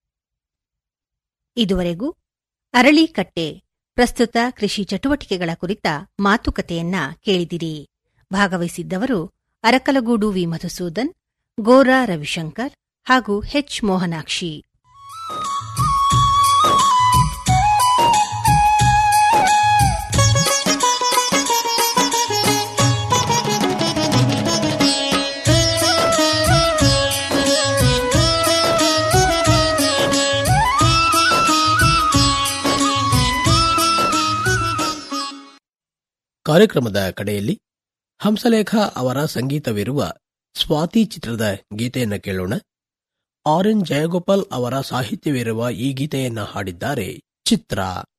ಇದುವರೆಗೂ ಅರಳಿಕಟ್ಟೆ ಪ್ರಸ್ತುತ ಕೃಷಿ ಚಟುವಟಿಕೆಗಳ ಕುರಿತ ಮಾತುಕತೆಯನ್ನ ಕೇಳಿದಿರಿ ಭಾಗವಹಿಸಿದ್ದವರು ಅರಕಲಗೂಡು ವಿ ಮಧುಸೂದನ್ ಗೋರಾ ರವಿಶಂಕರ್ ಹಾಗೂ ಹೆಚ್ ಮೋಹನಾಕ್ಷಿ ಕಾರ್ಯಕ್ರಮದ ಕಡೆಯಲ್ಲಿ ಹಂಸಲೇಖ ಅವರ ಸಂಗೀತವಿರುವ ಸ್ವಾತಿ ಚಿತ್ರದ ಗೀತೆಯನ್ನ ಕೇಳೋಣ ಆರ್ ಎನ್ ಜಯಗೋಪಾಲ್ ಅವರ ಸಾಹಿತ್ಯವಿರುವ ಈ ಗೀತೆಯನ್ನ ಹಾಡಿದ್ದಾರೆ ಚಿತ್ರ